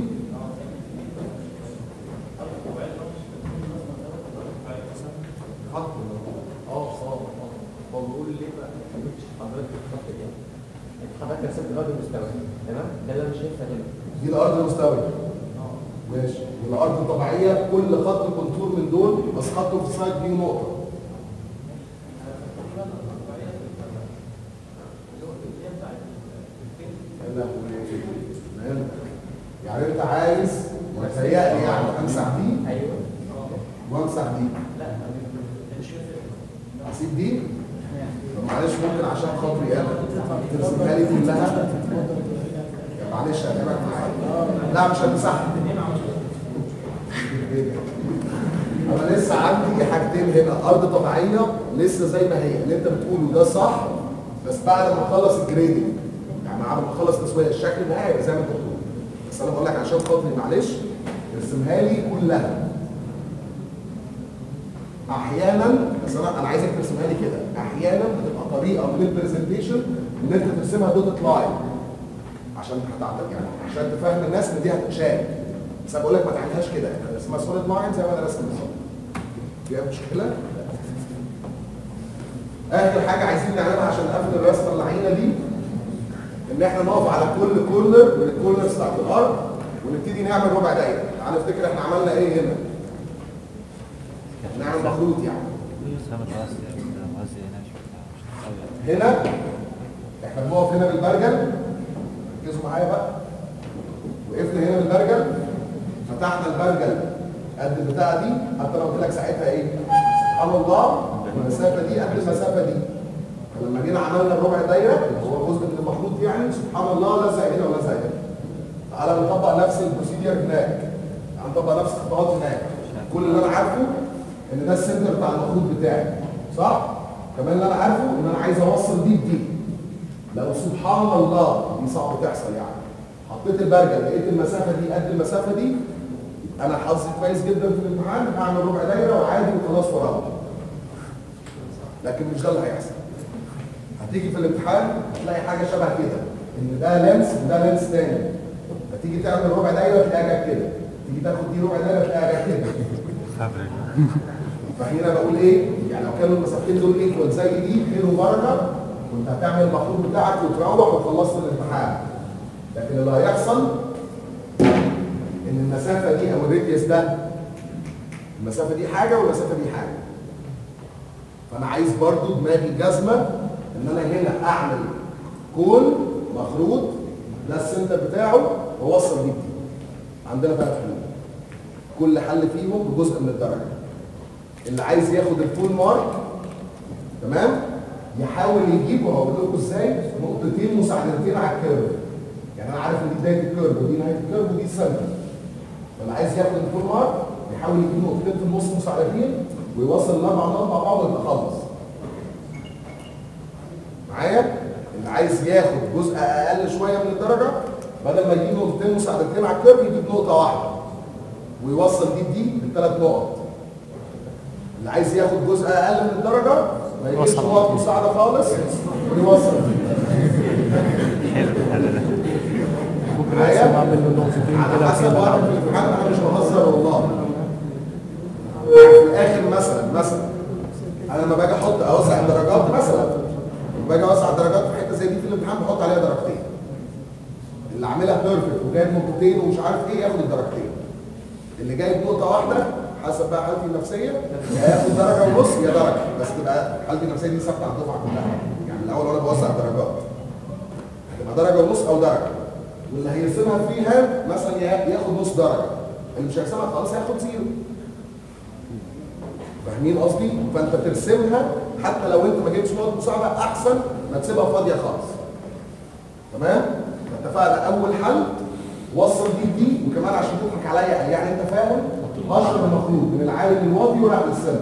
خط اه اه اه هو بيقول ليه بقى ما كملتش حضرتك الخط ده انت حضرتك رسمت الارض المستوى تمام ده اللي انا شايفها هنا دي الارض المستويه ماشي والارض الطبيعيه كل خط كونتور من دول بس خطه في سايد دي نقطه يا لهوي. فهمت. يعني انت عايز متهيألي يعني امسح دي ايوه وامسح دي لا اسيب دي طب معلش ممكن عشان خاطري انا ترسمها لي كلها يا معلش هتابعك معايا لا مش همسحها انا لسه عندي حاجتين هنا ارض طبيعيه لسه زي ما هي اللي انت بتقوله ده صح بس بعد ما اخلص الجريدنج يعني بعد ما اخلص تسويه الشكل النهائي هيبقى زي ما انت بتقول بس انا بقول لك عشان خاطري معلش ارسمها لي كلها احيانا بس انا انا عايزك ترسمها لي كده احيانا بتبقى طريقه من البرزنتيشن ان انت ترسمها دوت لاين عشان هتعتقد يعني عشان تفهم الناس ان دي هتتشال بس انا بقول لك ما تعملهاش كده انت رسمها سوليد لاين زي ما انا رسم بالظبط فيها مشكله اخر حاجه عايزين نعملها عشان نقفل الرسمه اللعينه دي ان احنا نقف على كل كورنر من الكورنرز بتاعت الارض ونبتدي نعمل ربع دايره تعال نفتكر احنا عملنا ايه هنا نعمل مخروط يعني سهم الغاز الغاز هنا مش هنا احنا بنقف هنا بالبرجل ركزوا معايا بقى وقفنا هنا بالبرجل فتحنا البرجل قد البتاعه دي حتى لو قلت لك ساعتها ايه سبحان الله المسافه دي قد المسافه دي فلما جينا عملنا الربع دايره اللي هو جزء من المخلوط يعني سبحان الله لزق هنا ولزق هنا تعالى نطبق نفس البروسيدير هناك هنطبق نفس الخطوات هناك كل اللي انا عارفه ان ده السنتر بتاع المخلوط بتاعي صح كمان اللي انا عارفه ان انا عايز اوصل دي بدي لو سبحان الله دي صعب تحصل يعني حطيت البرجل لقيت المسافه دي قد المسافه دي انا حظي كويس جدا في الامتحان هعمل ربع دايره وعادي وخلاص وراها لكن مش ده اللي هيحصل هتيجي في الامتحان تلاقي حاجه شبه كده ان ده لينس وده لينس تاني فتيجي تعمل ربع دايره تلاقيها جت كده تيجي تاخد دي ربع دايره تلاقيها جت كده فهنا بقول ايه يعني لو كانوا المسافتين دول ايكوال زي دي خير وبركه كنت هتعمل المخلوط بتاعك وتروح وخلصت الامتحان لكن اللي هيحصل ان المسافه دي او الريديوس ده المسافه دي حاجه والمسافه دي حاجه فانا عايز برضو دماغي جزمه ان انا هنا اعمل كون مخروط ده السنتر بتاعه واوصل دي بدي عندنا ثلاث حلول كل حل فيهم بجزء من الدرجه اللي عايز ياخد الفول مارك تمام يحاول يجيب وهقول لكم ازاي نقطتين مساعدتين على الكيرف يعني انا عارف ان دي بدايه الكيرف ودي نهايه الكيرف ودي السنتر فاللي عايز ياخد الفول مارك يحاول يجيب نقطتين في النص مساعدتين ويوصل الاربع نقط مع بعض ويبقى خلص معايا اللي عايز ياخد جزء اقل شويه من الدرجه بدل ما يجيب نقطتين مساعدتين على الكيرف يجيب نقطه واحده ويوصل دي بدي بالثلاث نقط اللي عايز ياخد جزء اقل من الدرجه ما يجيبش يوصل. نقط مساعده خالص ويوصل دي ممكن احسب اعمل له نقطتين على كده حسب كده واحد في الامتحان انا مش بهزر والله يعني في الاخر مثلا مثلا انا لما باجي احط اوسع الدرجات مثلا لما باجي اوسع الدرجات في حته زي دي في الامتحان بحط عليها درجتين اللي عاملها بيرفكت وجايب نقطتين ومش عارف ايه ياخد الدرجتين اللي جايب نقطه واحده حسب بقى حالتي النفسيه يا ياخد درجه ونص يا درجه بس تبقى حالتي النفسيه دي ثابته على الدفعه كلها يعني الاول وانا بوزع الدرجات هتبقى درجه ونص او درجه واللي هيرسمها فري هاند مثلا يا- ياخد نص درجه اللي مش هيرسمها خلاص هياخد زيرو فاهمين قصدي؟ فانت ترسمها حتى لو انت ما جبتش نقط مساعده احسن ما تسيبها فاضيه خالص. تمام؟ اتفقنا اول حل وصل دي دي وكمان عشان تضحك عليا يعني انت فاهم اشرب المخلوط من العالي للواطي وراح للسنتر.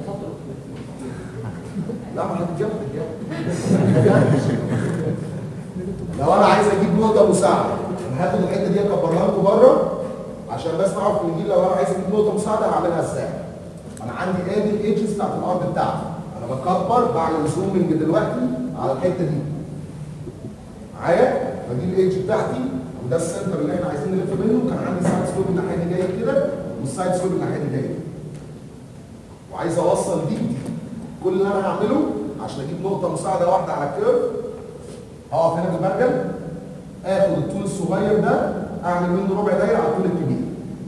لا ما هتتجاب هتتجاب. لو انا عايز اجيب نقطه مساعده انا هاخد الحته دي اكبرها لكم بره عشان بس نعرف نجيب لو انا عايز اجيب نقطه مساعده هعملها ازاي انا عندي ادي الايدجز بتاعت الارض بتاعتي انا بكبر بعمل زومنج دلوقتي على الحته دي معايا فدي الايدج بتاعتي وده السنتر اللي احنا عايزين نلف منه كان عندي سايد سلوب الناحيه دي جايه كده والسايد سلوب الناحيه دي جايه وعايز اوصل دي بدي كل اللي انا هعمله عشان اجيب نقطه مساعده واحده على الكيرف اقف هنا في المرجل اخد الطول الصغير ده اعمل منه ربع دايره على الطول الكبير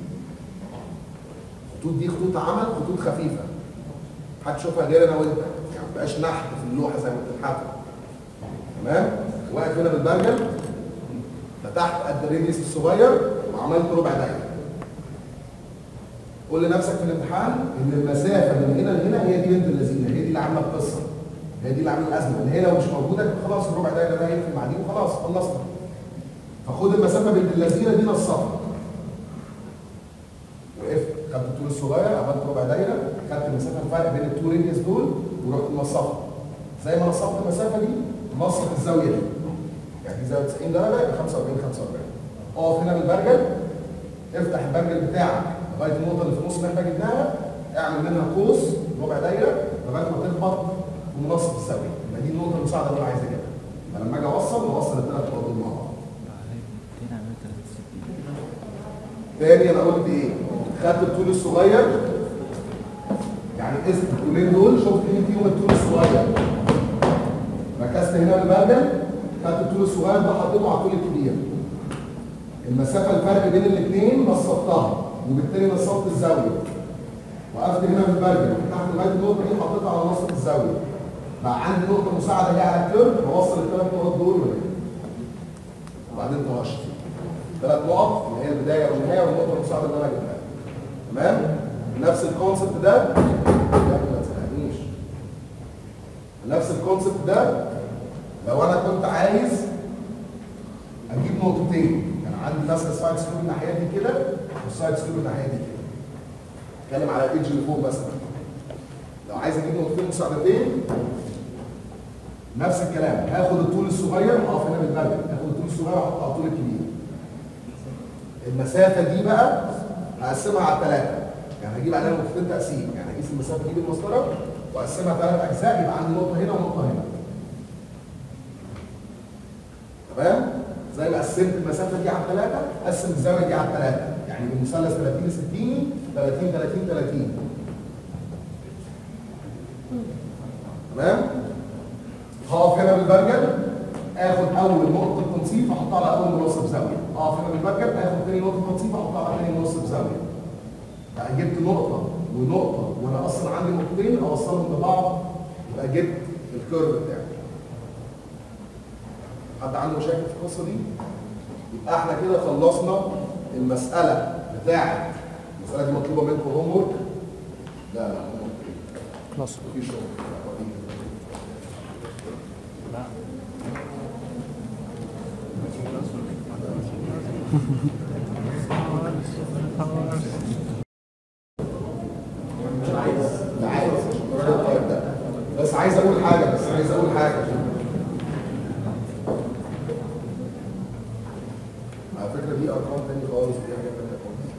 الخطوط دي خطوط عمل خطوط خفيفه محدش يشوفها غير انا وانت يعني ما تبقاش نحت في اللوحه زي ما بتنحت تمام واقف هنا بالبرجل فتحت قد الريديوس الصغير وعملت ربع دايره قول لنفسك في الامتحان ان المسافه من هنا لهنا هي دي بنت اللذينه هي دي اللي عامله القصه هي دي اللي عامله الازمه ان هي لو مش موجوده يبقى خلاص الربع دايره ده هيقفل مع دي وخلاص خلصنا فخد المسافه بنت اللذينه دي نصفها وقفت خدت الطول الصغير عملت ربع دايره خدت المسافه الفرق بين التو ريديوس دول ورحت منصفها زي ما نصفت المسافه دي نصف الزاويه دي يعني دي زاويه 90 درجه يبقى 45 45 اقف هنا بالبرجل افتح البرجل بتاعك لغايه النقطه اللي في النص اللي احنا جبناها اعمل منها قوس ربع دايره لغايه ما تخبط ومنصف الزاويه يبقى دي النقطه المساعده اللي انا عايز اجيبها فلما اجي اوصل اوصل الثلاث نقط دول مع بعض تاني انا قلت ايه؟ خدت الطول الصغير يعني قست الطولين دول شفت مين فيهم الطول الصغير ركزت هنا بالبرجل خدت الطول الصغير ده حطيته على الطول الكبير المسافه الفرق بين الاثنين نصفتها وبالتالي نصفت الزاويه وقفت هنا بالبرجل تحت لغايه النقطه دي حطيتها على نصف الزاويه بقى عندي نقطه مساعده جايه على الكيرف بوصل الثلاث نقط دول وهنا وبعدين تهشر ثلاث نقط اللي هي البدايه والنهايه والنقطه المساعده اللي انا جبتها تمام نفس الكونسبت ده يا ابني ما تسالنيش نفس الكونسبت ده لو انا كنت عايز اجيب نقطتين كان عندي مثلا سايد سكرو الناحيه دي كده والسايد سكرو الناحيه دي كده اتكلم على الايدج اللي فوق مثلا لو عايز اجيب نقطتين مساعدتين نفس الكلام هاخد الطول الصغير اقف هنا بالبرجل هاخد الطول الصغير واحط على الطول الكبير المسافه دي بقى هقسمها على ثلاثه يعني هجيب عليها نقطتين تقسيم يعني اقيس المسافه دي بالمسطره واقسمها ثلاث اجزاء يبقى عندي نقطه هنا ونقطه هنا تمام زي ما قسمت المسافه دي على ثلاثه قسم الزاويه دي على ثلاثه يعني من مثلث 30 60 30 30 30 تمام هقف هنا بالبرجل اخد اول نقطه تنصيف احطها على اول منصب زاويه اقف هنا بالبرجل اخد ثاني نقطه تنصيف احطها على ثاني منصب زاويه بقى جبت نقطه ونقطه وانا اصلا عندي نقطتين اوصلهم ببعض يبقى جبت الكيرف بتاعي حد عنده مشاكل في القصه دي يبقى احنا كده خلصنا المساله بتاعه المساله دي مطلوبه منكم هوم ورك لا لا هوم ورك خلاص في شغل لا عايز الطيب ده بس عايز اقول حاجه بس عايز اقول حاجه على فكره دي ارقام تاني خالص دي حاجه تانيه خالص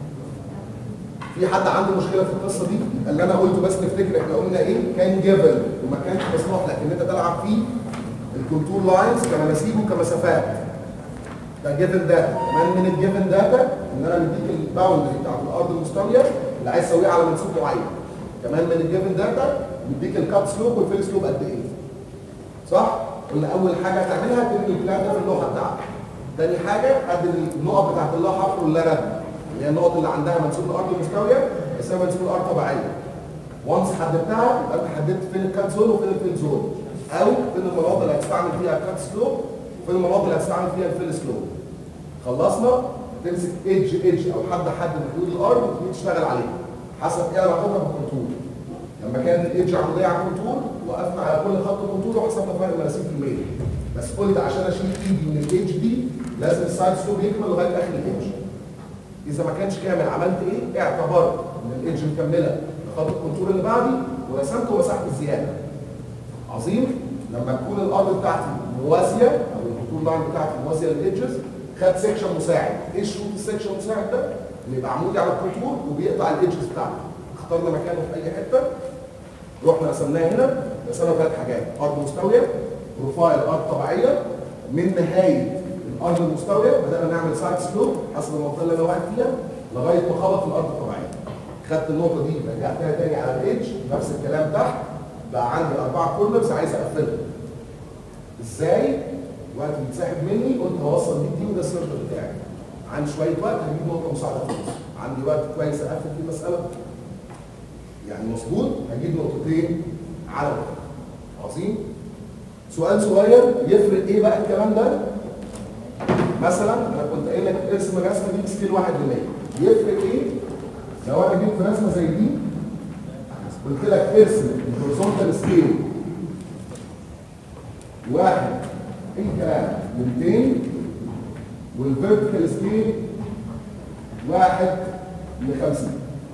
في حد عنده مشكله في القصه دي اللي انا قلته بس نفتكر احنا قلنا ايه كان جيفن وما كانش مسموح لك ان انت تلعب فيه الكونتور لاينز كمناسيب وكمسافات ده جيفن داتا كمان من الجيفن داتا ان انا مديك الباوندري بتاعت الارض المستويه اللي عايز تسويه على منسوب معين كمان من الجيفن داتا مديك الكاب سلوب والفيل سلوب قد ايه صح؟ قلنا اول حاجه هتعملها تبني البلان ده في اللوحه بتاعتك تاني حاجه حدد النقط بتاعت اللوحه كلها اللي هي النقط اللي عندها منسوب الارض المستويه اسمها منسوب الارض طبيعيه وانس حددتها يبقى انت حددت فين الكات زون وفين الفيل زون او فين المناطق اللي هتستعمل فيها الكات سلوب وفين المناطق اللي هتستعمل فيها الفيل سلوب خلصنا تمسك ايدج ايدج او حد حد من حدود الارض وتبتدي تشتغل عليه حسب ايه علاقتها بالكونتور لما كان الايدج عموديه على الكونتور وقفنا على كل خط كونتور وحسبنا فرق المناسيب في الميل بس قلت عشان اشيل ايدي من الايدج دي لازم السايد سلوب يكمل لغايه اخر الايدج اذا ما كانش كامل عملت ايه اعتبرت ان الايدج مكمله لخط الكونتور اللي بعدي ورسمت ومسحت الزياده عظيم لما تكون الارض بتاعتي موازيه او الكونتور لاين بتاعتي موازيه للايدجز خد سيكشن مساعد ايه شروط السيكشن المساعد ده اللي يبقى عمودي على الكونتور وبيقطع الايدجز بتاعته اخترنا مكانه في اي حته رحنا رسمناه هنا رسمنا ثلاث حاجات ارض مستويه بروفايل ارض طبيعيه من نهايه الارض المستويه بدانا نعمل سايد سلوب حسب المنطقه اللي انا واقف فيها لغايه ما خبط في الارض الطبيعيه خدت النقطه دي رجعتها تاني على الايدج نفس الكلام تحت بقى عندي اربعه كورنرز عايز اقفلهم ازاي الوقت بيتسحب مني قلت هوصل دي دي وده السيرفر بتاعي عندي شويه وقت هجيب نقطه مساعده في النص عندي وقت كويس اقفل فيه مساله يعني مظبوط هجيب نقطتين على بعض عظيم سؤال صغير يفرق ايه بقى الكلام ده مثلا انا كنت قايل لك ارسم الرسمه دي بسكيل 1 ل 100 يفرق ايه لو انا جبت رسمه زي دي قلت لك ارسم الهوريزونتال سكيل واحد اي كلام ل 200 والفيرتيكال سكيل واحد ل 50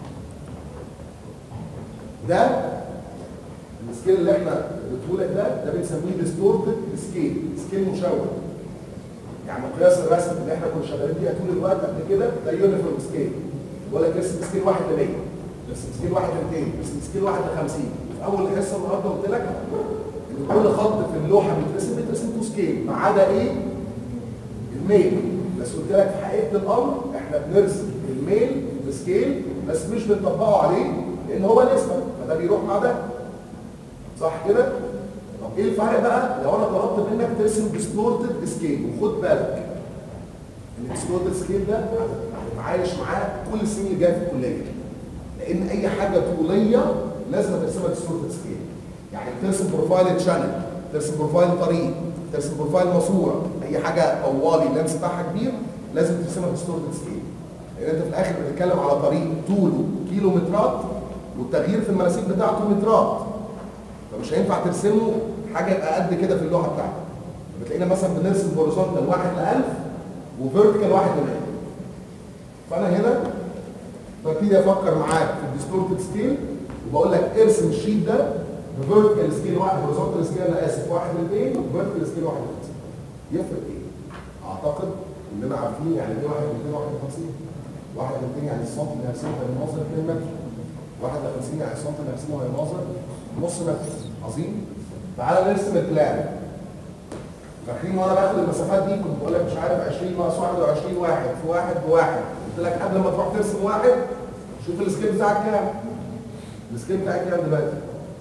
ده السكيل اللي احنا اديته لك ده ده بنسميه ديستورتد سكيل سكيل مشوه يعني قياس الرسم اللي احنا كنا شغالين فيها طول الوقت قبل كده ده يونيفورم سكيل بقول لك ارسم سكيل 1 ل 100 ارسم سكيل 1 ل 200 ارسم سكيل 1 ل 50 في اول حصه النهارده قلت لك ان كل خط في اللوحه بيترسم بيترسم تو سكيل ما عدا ايه؟ الميل بس قلت لك في حقيقه الامر احنا بنرسم الميل بسكيل بس مش بنطبقه عليه لان هو نسبه فده بيروح مع ده صح كده؟ طب ايه الفرق بقى لو انا طلبت منك ترسم ديستورتد سكيل وخد بالك ان الديستورتد سكيل ده عايش معاه كل السنين اللي جايه في الكليه لان اي حاجه طوليه لازم ترسمها ديستورتد سكيل يعني ترسم بروفايل تشانل ترسم بروفايل طريق ترسم بروفايل ماسوره اي حاجه طوالي اللانس بتاعها كبير لازم ترسمها ديستورتد سكيل لان انت في الاخر بتتكلم على طريق طوله كيلومترات والتغيير في المناسيب بتاعته مترات فمش هينفع ترسمه حاجه يبقى قد كده في اللوحه بتاعتك بتلاقينا مثلا بنرسم هوريزونتال واحد ل 1000 وفيرتيكال واحد ل 100 فانا هنا ببتدي افكر معاك في الديستورتد سكيل وبقول لك ارسم الشيت ده بفيرتيكال سكيل واحد هوريزونتال سكيل انا اسف واحد ل 200 وفيرتيكال سكيل واحد ل 50 يفرق ايه؟ اعتقد اننا عارفين يعني ايه واحد ل 251 واحد ل 200 يعني السنتي اللي هرسمه هيناظر 2 متر واحد ل 50 يعني السنتي اللي هرسمه هيناظر نص متر عظيم تعالى نرسم البلان فاكرين وانا باخد المسافات دي كنت بقول لك مش عارف 20 ناقص 21 واحد في واحد بواحد قلت لك قبل ما تروح ترسم واحد شوف السكيل بتاعك كام السكيل بتاعك كام دلوقتي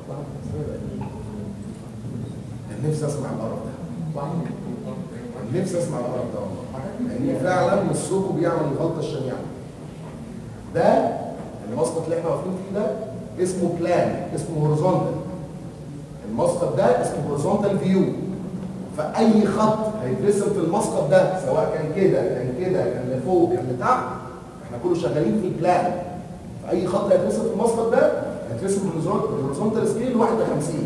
كان نفسي اسمع القرف ده كان نفسي اسمع القرف ده والله لان فعلا نصكم بيعمل الغلطه الشنيعه ده المسقط اللي احنا واقفين فيه ده اسمه بلان اسمه هوريزونتال المسقط ده اسمه هوريزونتال فيو فاي خط هيترسم في المسقط ده سواء كان كده كان كده كان لفوق كان لتحت احنا كله شغالين في البلان فاي خط هيترسم في المسقط ده هيترسم بالهوريزونتال سكيل 1 ل 50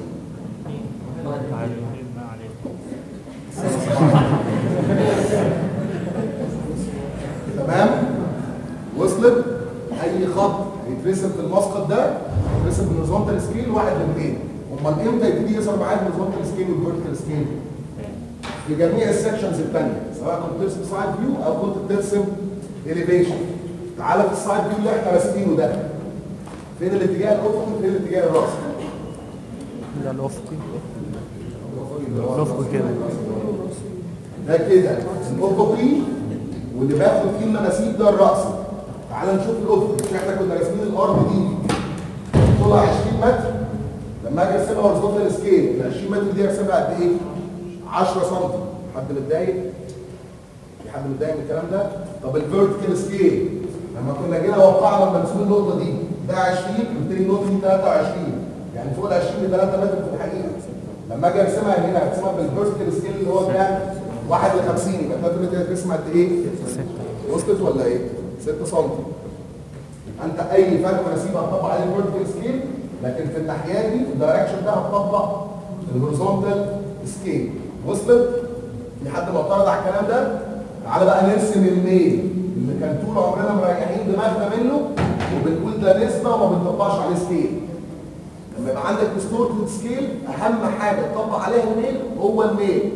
تمام وصلت اي خط هيترسم في المسقط ده هيترسم بالهوريزونتال سكيل 1 ل 200 امال امتى يبتدي يظهر معايا الهوريزونتال سكيل والفيرتيكال سكيل في جميع السكشنز الثانيه سواء كنت بترسم سايد فيو او كنت بترسم اليفيشن تعالى في السايد فيو اللي احنا راسمينه ده فين الاتجاه الافقي وفين الاتجاه الراسي ده الافقي الافقي كده ده كده الافقي واللي باخد فيه المناسيب ده الراسي تعالى نشوف الافقي مش احنا كنا راسمين الارض دي طولها 20 متر لما اجي ارسمها هورزونتال سكيل ال 20 متر دي ارسمها قد ايه؟ 10 سم حد متضايق؟ في حد متضايق من الكلام ده؟ طب الفيرتيكال سكيل لما كنا جينا وقعنا المنسوب النقطه دي ده 20 قلت لي النقطه دي 23 يعني فوق ال 20 ل 3 متر في الحقيقه لما اجي ارسمها هنا ارسمها بالفيرتيكال سكيل اللي هو كام؟ 1 ل 50 يبقى 3 متر هترسم قد ايه؟ وصلت ولا ايه؟ 6 سم انت اي فرق مناسيب هتطبق عليه الفيرتيكال سكيل لكن في الناحيه دي في الدايركشن ده هتطبق الهوريزونتال سكيل وصلت لحد ما اعترض على الكلام ده تعالى بقى نرسم الميل اللي كان طول عمرنا مريحين دماغنا منه وبنقول ده نسبه وما بنطبقش عليه سكيل لما يبقى عندك ديستورتد سكيل اهم حاجه تطبق عليها الميل هو الميل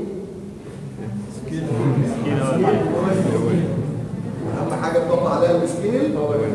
اهم حاجه تطبق عليها السكيل هو الميل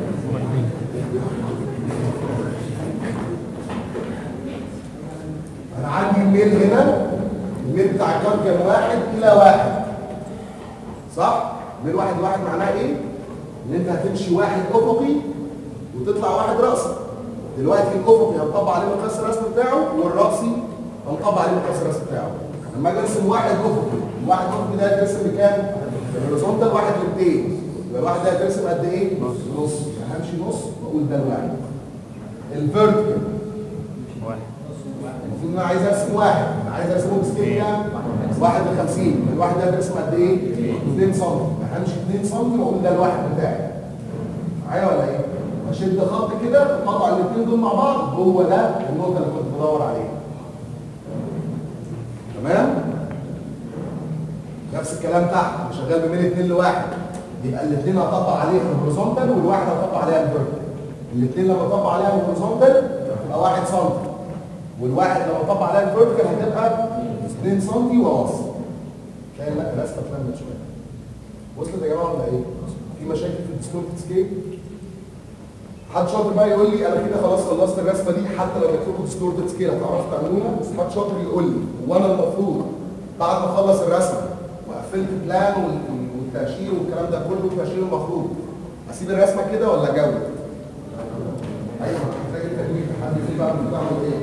انا عندي الميل هنا الميل بتاع الكام كان واحد الى واحد صح؟ ميل واحد واحد معناه ايه؟ ان انت هتمشي واحد افقي وتطلع واحد راسي دلوقتي الافقي هنطبق عليه مقياس الرسم بتاعه والراسي هنطبق عليه مقياس الرسم بتاعه لما اجي ارسم واحد افقي الواحد افقي ده هيترسم بكام؟ الهوريزونتال واحد ل 200 يبقى الواحد ده هيترسم قد ايه؟ نص همشي نص واقول ده الواحد الفيرتيكال المفروض ان انا عايز ارسم واحد انا عايز ارسمه بسكيل كام؟ واحد ل 50 الواحد ده بيرسم قد ايه؟ 2 سم همشي 2 سم واقول ده الواحد بتاعي معايا ولا ايه؟ اشد خط كده اقطع الاثنين دول مع بعض هو ده النقطه اللي كنت بدور عليها تمام؟ نفس الكلام تحت انا شغال بميل 2 لواحد يبقى الاثنين هطبق عليها الهوريزونتال والواحد هطبق عليها الفيرتيكال الاثنين لما اطبق عليها الهوريزونتال تبقى 1 سم والواحد لما اطبق عليها الفيرتيكال هتبقى 2 سم ونص تلاقي لا الرسمه اتلمت شويه وصلت يا جماعه ولا ايه؟ في مشاكل في الديسكورد سكيل حد شاطر بقى يقول لي انا كده خلاص خلصت الرسمه دي حتى لو جبت لكم ديسكورد سكيل هتعرفوا تعملوها بس حد شاطر يقول لي وانا المفروض بعد ما اخلص الرسمه وقفلت بلان وال- والتاشير والكلام ده كله التاشير المفروض اسيب الرسمه كده ولا اجود؟ ايوه محتاج التجويد حد يقول لي بقى بتعمل ايه؟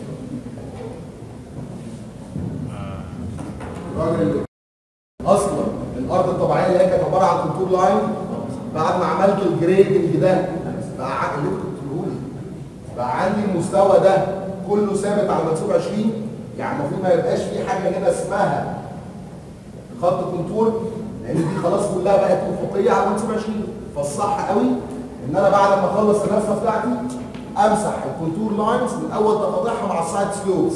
الراجل اللي اصلا الارض الطبيعيه اللي هي كانت عباره عن كونتور لاين بعد ما عملت الجريدنج ده بقى ع- اللي انتوا بتقولوا لي بقى عندي المستوى ده كله ثابت على منسوب 20 يعني المفروض ما يبقاش في حاجه هنا اسمها خط كونتور لان دي خلاص كلها بقت افقيه على منسوب 20 فالصح قوي ان انا بعد ما اخلص الرسمه بتاعتي امسح الكونتور لاينز من اول تقاطعها مع السايد سلوبس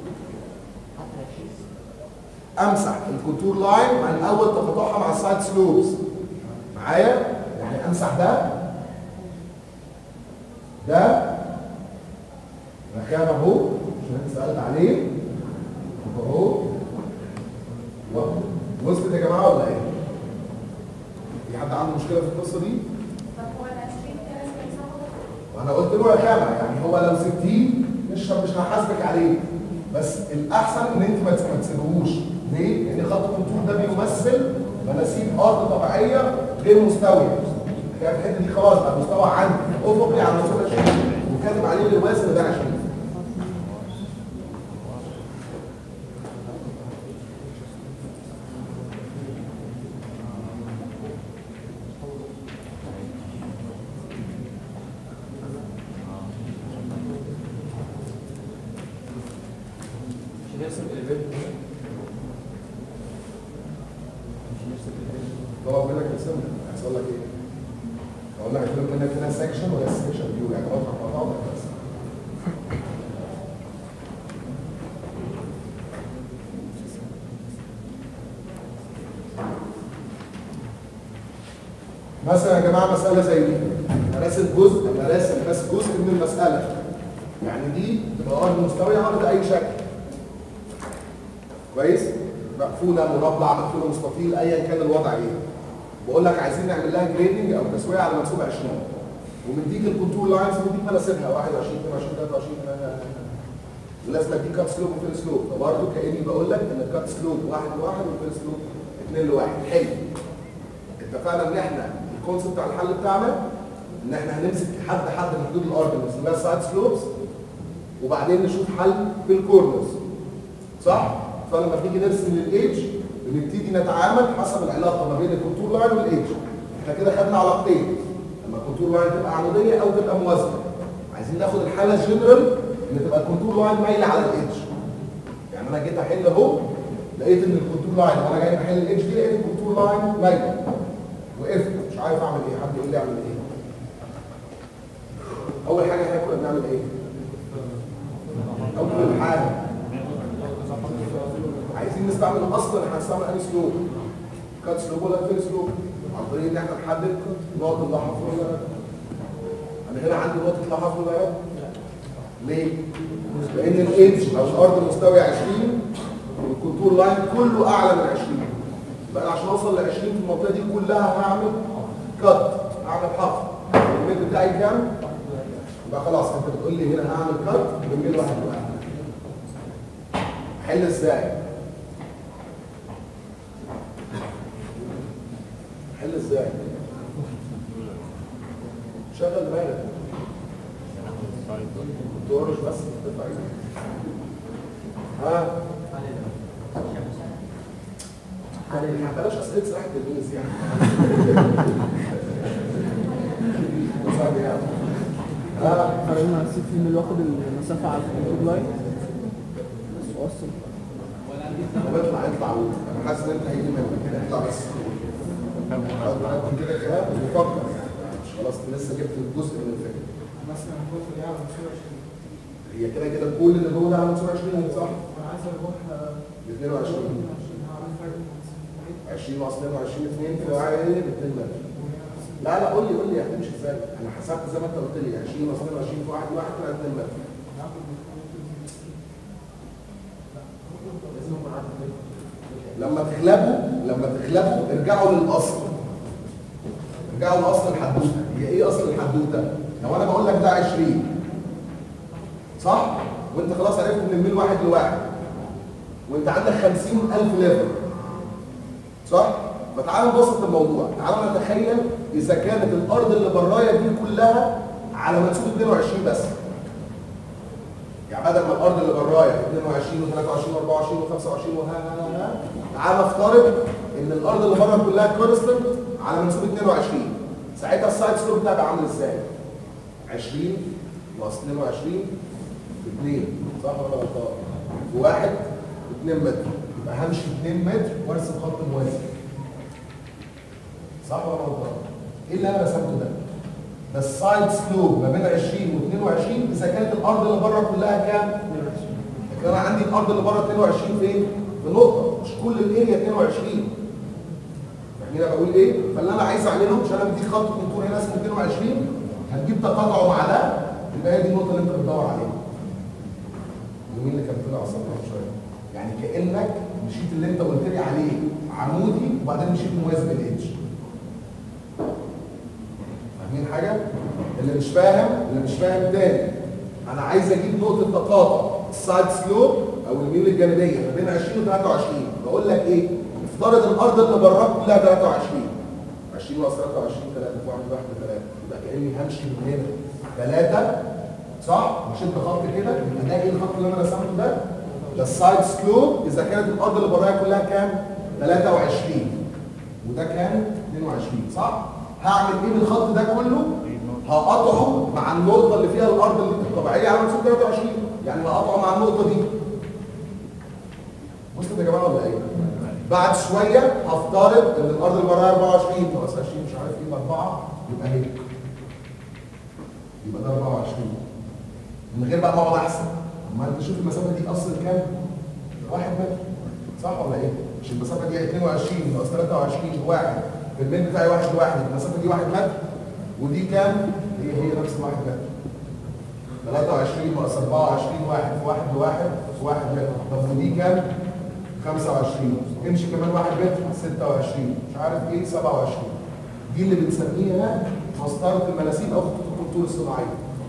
امسح الكونتور لاين من اول تقاطعها مع السايد سلوبس معايا يعني امسح ده ده مكان اهو عشان انت سالت عليه اهو واهو. وصلت يا جماعه ولا ايه؟ في حد عنده مشكله في القصه دي؟ طب هو ال 20 كده لازم يصور وانا قلت له يا خامة يعني هو لو 60 مش مش هحاسبك عليه بس الاحسن ان انت ما تس- ما تسيبهوش ليه؟ لان خط الكونتور ده بيمثل مناسيب ارض طبيعيه غير مستويه كده الحته دي خلاص بقى مستوى عندي افقي على مستوى 20 وكاتب عليه بالوزن ده 20 مش نرسم الفيديو مش نرسم الفيديو طلب منك ترسم هيحصل لك ايه؟ اقول لك هيطلب منك هنا سكشن ولا سكشن فيو يعني بطرح مقاطع بس مثلا يا جماعه مساله زي دي انا راسم جزء انا راسم بس جزء من المساله يعني دي تبقى ارض مستويه ارض اي شكل كويس مقفوله مربع مقفوله مستطيل ايا كان الوضع ايه بقول لك عايزين نعمل لها جريدنج او تسويه على منسوب 20 ومديك الكونتور لاينز مديك مناسبها 21 22 23 لازم اديك كات سلوب وفيل سلوب فبرضه كاني بقول لك ان الكات سلوب واحد لواحد والفيل سلوب اثنين لواحد حلو اتفقنا ان احنا الكونسيبت بتاع الحل بتاعنا ان احنا هنمسك حد حد من حدود الارض اللي بنسميها سايد سلوبس وبعدين نشوف حل في الكورنرز صح؟ فلما بنيجي نرسم للايدج بنبتدي نتعامل حسب العلاقه ما بين الكونتور لاين والايدج احنا كده خدنا علاقتين لما الكونتور لاين تبقى عموديه او تبقى موازيه عايزين ناخد الحاله الجنرال ان تبقى الكونتور لاين مايله على الايدج يعني انا جيت احل اهو لقيت ان الكونتور لاين وانا جاي بحل الايدج دي لقيت الكونتور لاين مايله وقفت مش عارف اعمل ايه حد يقول لي اعمل ايه اول حاجه احنا كنا بنعمل ايه اول حاجه عايزين نستعمل اصلا احنا هنستعمل انهي سلوك كات سلوك ولا فين سلوك عن طريق ان احنا نحدد نقط اللحظه ولا لا انا هنا عندي نقطه لحظه ولا لا ليه لان الايدج لو الارض مستوي 20 والكونتور لاين كله اعلى من 20 يبقى أنا عشان اوصل ل 20 في المنطقه دي كلها هعمل كات هعمل حفر الميل بتاعي كام يبقى خلاص انت بتقول لي هنا هعمل كات بميل واحد واحد حل ازاي حل ازاي شغل دماغك تورش بس تطلع ايدك ها ما بلاش اسئله سلاح التلميذ يعني صعب يعني. ها قارنا السيت فيلم اللي واخد المسافة على الكونتور لاين بس وصل بيطلع يطلع انا حاسس ان انت هيجي منك اطلع بس كده كده وفكر يعني مش خلاص لسه جبت الجزء من الفكره مثلا الكتب دي على 22 هي كده كده كل اللي جوه ده على 29 صح؟ انا عايز اروح ب 22 هعمل فرق 20 ناقص 22 2 في واحد ب 2 متر لا لا قول لي قول لي هتمشي ازاي؟ انا حسبت زي ما انت قلت لي 20 ناقص 22 في واحد واحد طلع 2 متر لما تغلبوا لما تغلبوا ارجعوا للاصل ارجعوا لاصل الحدوته هي ايه اصل الحدوته لو انا بقول لك ده 20 صح وانت خلاص عرفت ان الميل واحد لواحد وانت عندك 50000 ليفل صح فتعالوا نبسط الموضوع تعالوا نتخيل اذا كانت الارض اللي برايا دي كلها على منسوب 22 بس يعني بدل ما الارض اللي برايا 22 و23 و24 و25 وها ها ها تعال نفترض ان الارض اللي بره كلها كونستنت على منسوب 22 ساعتها السايد سلوب بتاعي بقى عامل ازاي 20 ناقص 22 2 صح ولا غلطان وواحد 2 متر يبقى همشي 2 متر وارسم خط موازي صح ولا غلطان ايه اللي انا رسمته ده؟ ده السايد سلوب ما بين 20 و22 اذا كانت الارض اللي بره كلها كام؟ لكن انا عندي الارض اللي بره 22 فين؟ في نقطه مش كل الاريا 22 فاهمين انا بقول ايه؟ فاللي انا عايز اعمله مش انا بديك خط كونتور هنا اسمه 22 هتجيب تقاطعه مع ده يبقى هي دي النقطه اللي انت بتدور عليها. ومين اللي كان طلع اصلا شويه؟ يعني كانك مشيت اللي انت قلت لي عليه عمودي وبعدين مشيت موازي بالاتش. فاهمين حاجه؟ اللي مش فاهم اللي مش فاهم تاني انا عايز اجيب نقطه تقاطع السايد سلوب او الميول الجانبيه ما بين 20 و 23 بقول لك ايه؟ افترض الارض اللي براك كلها 23 20 ناقص 23 3 في 1 1 3 يبقى كاني همشي من هنا 3 صح؟ مشيت بخط كده يبقى ده ايه الخط اللي انا رسمته ده؟ ده السايد سلوب اذا كانت الارض اللي برايا كلها كام؟ 23 وده كان 22 صح؟ هعمل ايه بالخط ده كله؟ هقطعه مع النقطة اللي فيها الأرض اللي الطبيعية على مسافة 23 يعني هقطعه مع النقطة دي وصلت يا جماعة ولا ايه؟ بعد شوية هفترض ان الأرض اللي براها 24 ناقص 20 مش عارف ايه 4 يبقى هي يبقى ده 24 من غير بقى ما اقعد احسب اما انت شوف المسافة دي أصل كام؟ 1 متر صح ولا ايه؟ مش المسافة دي 22 ناقص 23 واحد في الميل بتاعي واحد لواحد المسافة دي 1 متر ودي كام؟ هي هي نفس الواحد متر 23 ناقص 24 واحد في واحد لواحد في واحد متر طب ودي كام؟ 25 امشي كمان واحد متر 26 مش عارف ايه 27 دي اللي بنسميها مسطرة المناسيب او خطوط الكونتور الصناعية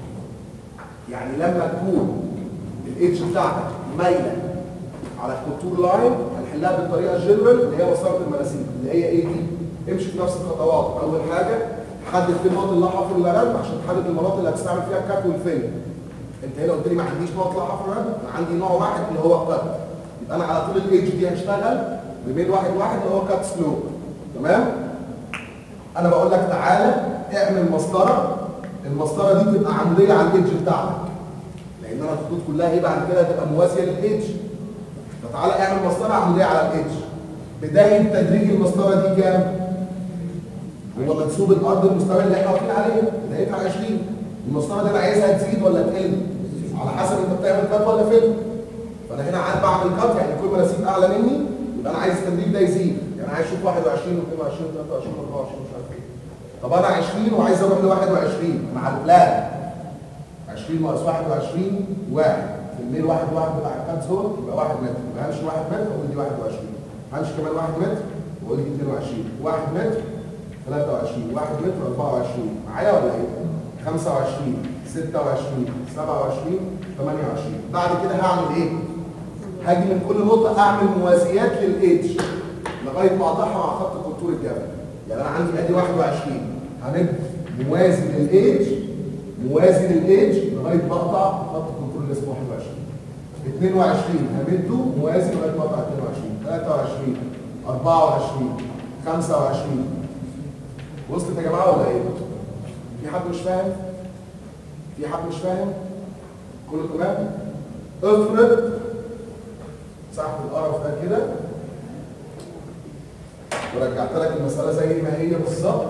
يعني لما تكون الاتش بتاعتك مايله على الكونتور لاين هنحلها بالطريقه الجنرال اللي هي مسطره المناسيب اللي هي ايه دي؟ امشي في نفس الخطوات اول حاجه حدد فين النقط اللي حفر الرد عشان تحدد المناطق اللي هتستعمل فيها الكات والفيل انت هنا قلت لي ما عنديش نقط لا حفر الرد انا عندي نوع واحد اللي هو الكات يبقى انا على طول الايدج دي هشتغل بين واحد واحد اللي هو كات سلوب تمام انا بقول لك تعالى اعمل مسطره المسطره دي تبقى عموديه على الايدج بتاعتك لان انا الخطوط كلها ايه بعد كده هتبقى موازيه للايدج فتعالى اعمل مسطره عموديه على الايدج بدايه تدريج المسطره دي كام؟ هو منسوب الارض المستوى اللي احنا واقفين عليه بدايتها 20 المسطره دي انا عايزها تزيد ولا تقل؟ على حسب انت بتعمل كات ولا فيلم فانا هنا عاد بعمل كات يعني كل ما نسيب اعلى مني يبقى انا عايز التدريج ده يزيد يعني عايز اشوف 21 و22 و23 و24 مش عارف ايه طب انا 20 وعايز اروح ل 21 مع البلان 20 ناقص 21 واحد في الميل واحد واحد بتاع الكات زون يبقى 1 متر يبقى همشي 1 متر واقول دي 21 همشي كمان 1 متر واقول دي 22 1 متر 23 1 متر 24 معايا ولا ايه؟ 25 26 27 28 بعد كده هعمل ايه؟ هاجي من كل نقطة اعمل موازيات للايدج لغاية ما اقطعها مع خط كونتور الجبل يعني انا عندي ادي 21 همد موازي للايدج موازي للايدج لغاية ما اقطع خط الكونتور اللي اسمه 21 22 همده موازي لغاية ما اقطع 22 23 24 25 وصلت يا جماعه ولا ايه؟ في حد مش فاهم؟ في حد مش فاهم؟ كله تمام؟ افرض سحب القرف ده كده ورجعت لك المسألة زي ما هي بالظبط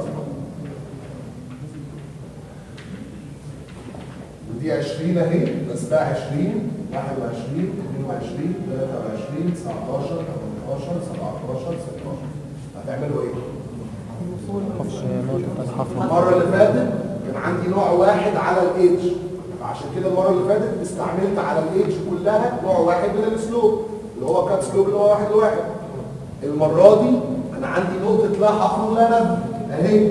ودي 20 اهي بس ده 20 21 22 23 19 18 17 16 هتعملوا ايه؟ مفيش نقطة حفر المرة اللي فاتت كان عندي نوع واحد على الايدج فعشان كده المرة اللي فاتت استعملت على الايدج كلها نوع واحد من السلوب اللي هو كات سلوب اللي هو واحد لواحد المرة دي انا عندي نقطة لا حفر ولا ندب اهي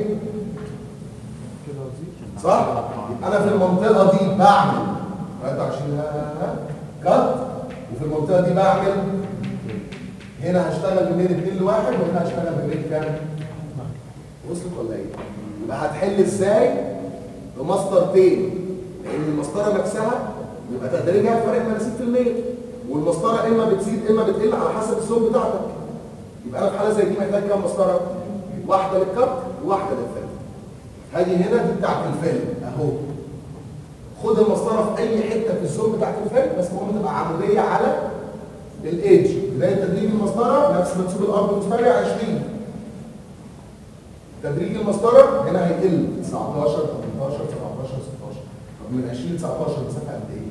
صح؟ يبقى انا في المنطقة دي بعمل 23 كات وفي المنطقة دي بعمل هنا هشتغل بين 2 لواحد وهنا هشتغل بين كام؟ وصلت ولا ايه؟ يبقى هتحل ازاي بمسطرتين لان المسطره نفسها يبقى تدريجها فرق مناسيب في المية والمسطره اما بتزيد اما بتقل على حسب الزوم بتاعتك يبقى انا في حاله زي دي محتاج كام مسطره؟ واحده للكت وواحده للفيلم هاجي هنا دي بتاعت الفيلم اهو خد المسطره في اي حته في الزوم بتاعت الفيلم بس المهم تبقى عموديه على الايدج بدايه تدريج المسطره نفس منسوب الارض المستوي 20 تدريج المسطره هنا هيقل 19 18 17 16 طب من 20 19 مسافه قد ايه؟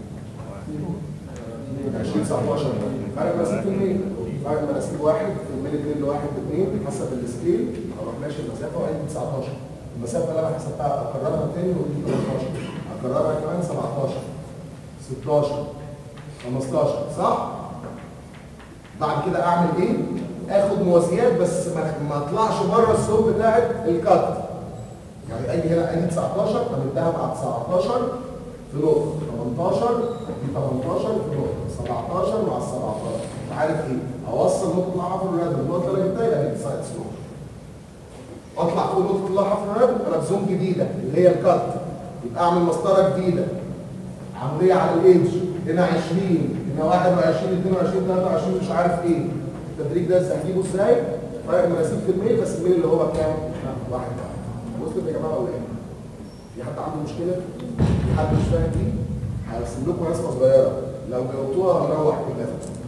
من 20 19 فرق مناسيب في الميل فرق مناسيب واحد في الميل 2 لواحد لاثنين حسب السكيل اروح ماشي المسافه وعندي 19 المسافه اللي انا حسبتها اكررها تاني ودي 13 اكررها كمان 17 16 15 صح؟ بعد كده اعمل ايه؟ اخد موازيات بس ما ما اطلعش بره السوق بتاعت الكات يعني اجي هنا ادي 19 امدها مع 19 في نقطه 18 دي 18 في نقطه 17 مع ال 17 انت عارف ايه؟ اوصل نقطه الحرف الرادم النقطه اللي جبتها يبقى دي سايد سلوك اطلع فوق نقطه الحرف الرادم انا في زون جديده اللي هي الكات يبقى اعمل مسطره جديده عموديه على الايدج هنا 20 هنا 21 22 23 مش عارف ايه التدريج ده هجيبه ازاي؟ فرق مناسيب في الميل بس الميل اللي هو كام؟ واحد واحد وصلت يا جماعه ولا ايه؟ في حد عنده مشكله؟ في حد مش فاهم دي؟ هرسم لكم رسمه صغيره لو جاوبتوها هنروح كلنا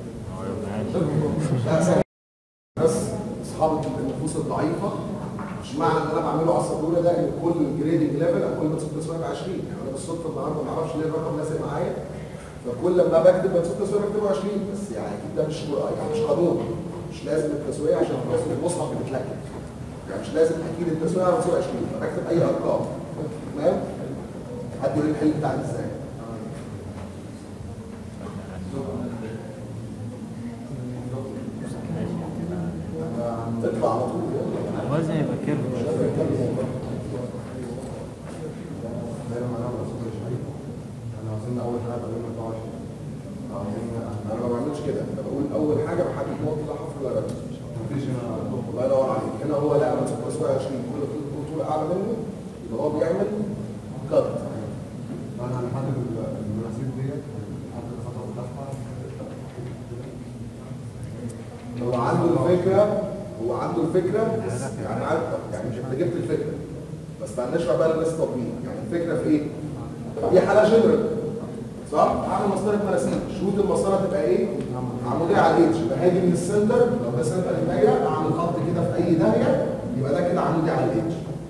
لا ثانية. بس اصحاب النفوس الضعيفه مش معنى ان انا بعمله على السبوره ده ان كل جريدنج ليفل او كل منسوب تسويه ب 20 يعني انا بالصدفه النهارده ما اعرفش ليه الرقم لازق معايا فكل لما بكتب منسوب تسويه بكتبه 20 بس يعني اكيد ده مش يعني مش قانون مش لازم التسويه عشان خلاص المصحف بتتلكك يعني مش لازم اكيد التسويه على منسوب 20 فبكتب اي ارقام تمام حد يقول لي الحل بتاعي ازاي تطلع على طول وزن يبقى كيرف انا عاوزين اول حاجه تقريبا 24 عاوزين انا ما بعملش كده انا بقول اول حاجه بحدد نقطه لا حرف ولا رمز مفيش هنا الله ينور عليك هنا هو لا انا مسكت اسبوع 20 كل كل طول اعلى منه يبقى هو بيعمل كات انا هنحدد المناسيب ديت هنحدد الخطأ بتاعها هو عنده الفكره هو عنده الفكره بس يعني عارف يعني مش انت جبت الفكره بس تعال نشرح بقى للناس التطبيق يعني الفكره في ايه؟ دي حاله جنرال صح؟ اعمل مسطره مناسيب شروط المسطره تبقى ايه؟ عموديه على الاتش يبقى هاجي من السنتر لو ده سنتر الدايره اعمل خط كده في اي داهيه يبقى ده كده عمودي على الاتش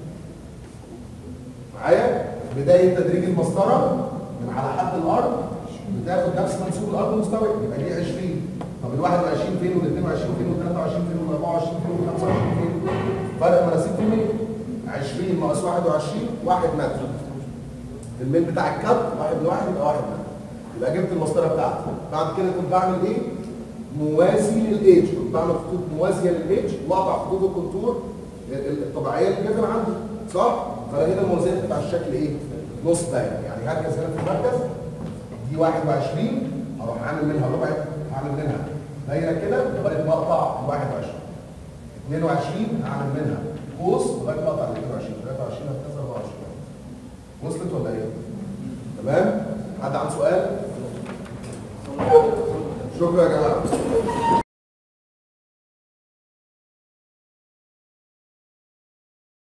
معايا؟ بدايه تدريج المسطره من على حد الارض بتاخد نفس منسوب الارض المستوي يبقى دي 20 طب ال 21 فين وال 22 فين وال 23 فين وال 24 فين وال 25 فين؟ فرق مناسيب في الميل 20 ناقص 21 1 متر الميل بتاع الكاب واحد لواحد يبقى 1 متر يبقى جبت المسطره بتاعتي بعد كده كنت بعمل ايه؟ موازي للايدج كنت بعمل خطوط موازيه للايدج واقطع خطوط الكونتور الطبيعيه اللي جايه من عندي صح؟ فانا هنا الموازيه بتاع الشكل ايه؟ نص دايره يعني هركز هنا في المركز دي 21 هروح عامل منها ربع هعمل منها دايره كده لغايه ما اقطع ال 21 22 هعمل منها قوس لغايه ما اقطع ال 22 23 هكذا 24 وصلت ولا ايه؟ تمام؟ حد عنده سؤال؟ شكرا يا جماعه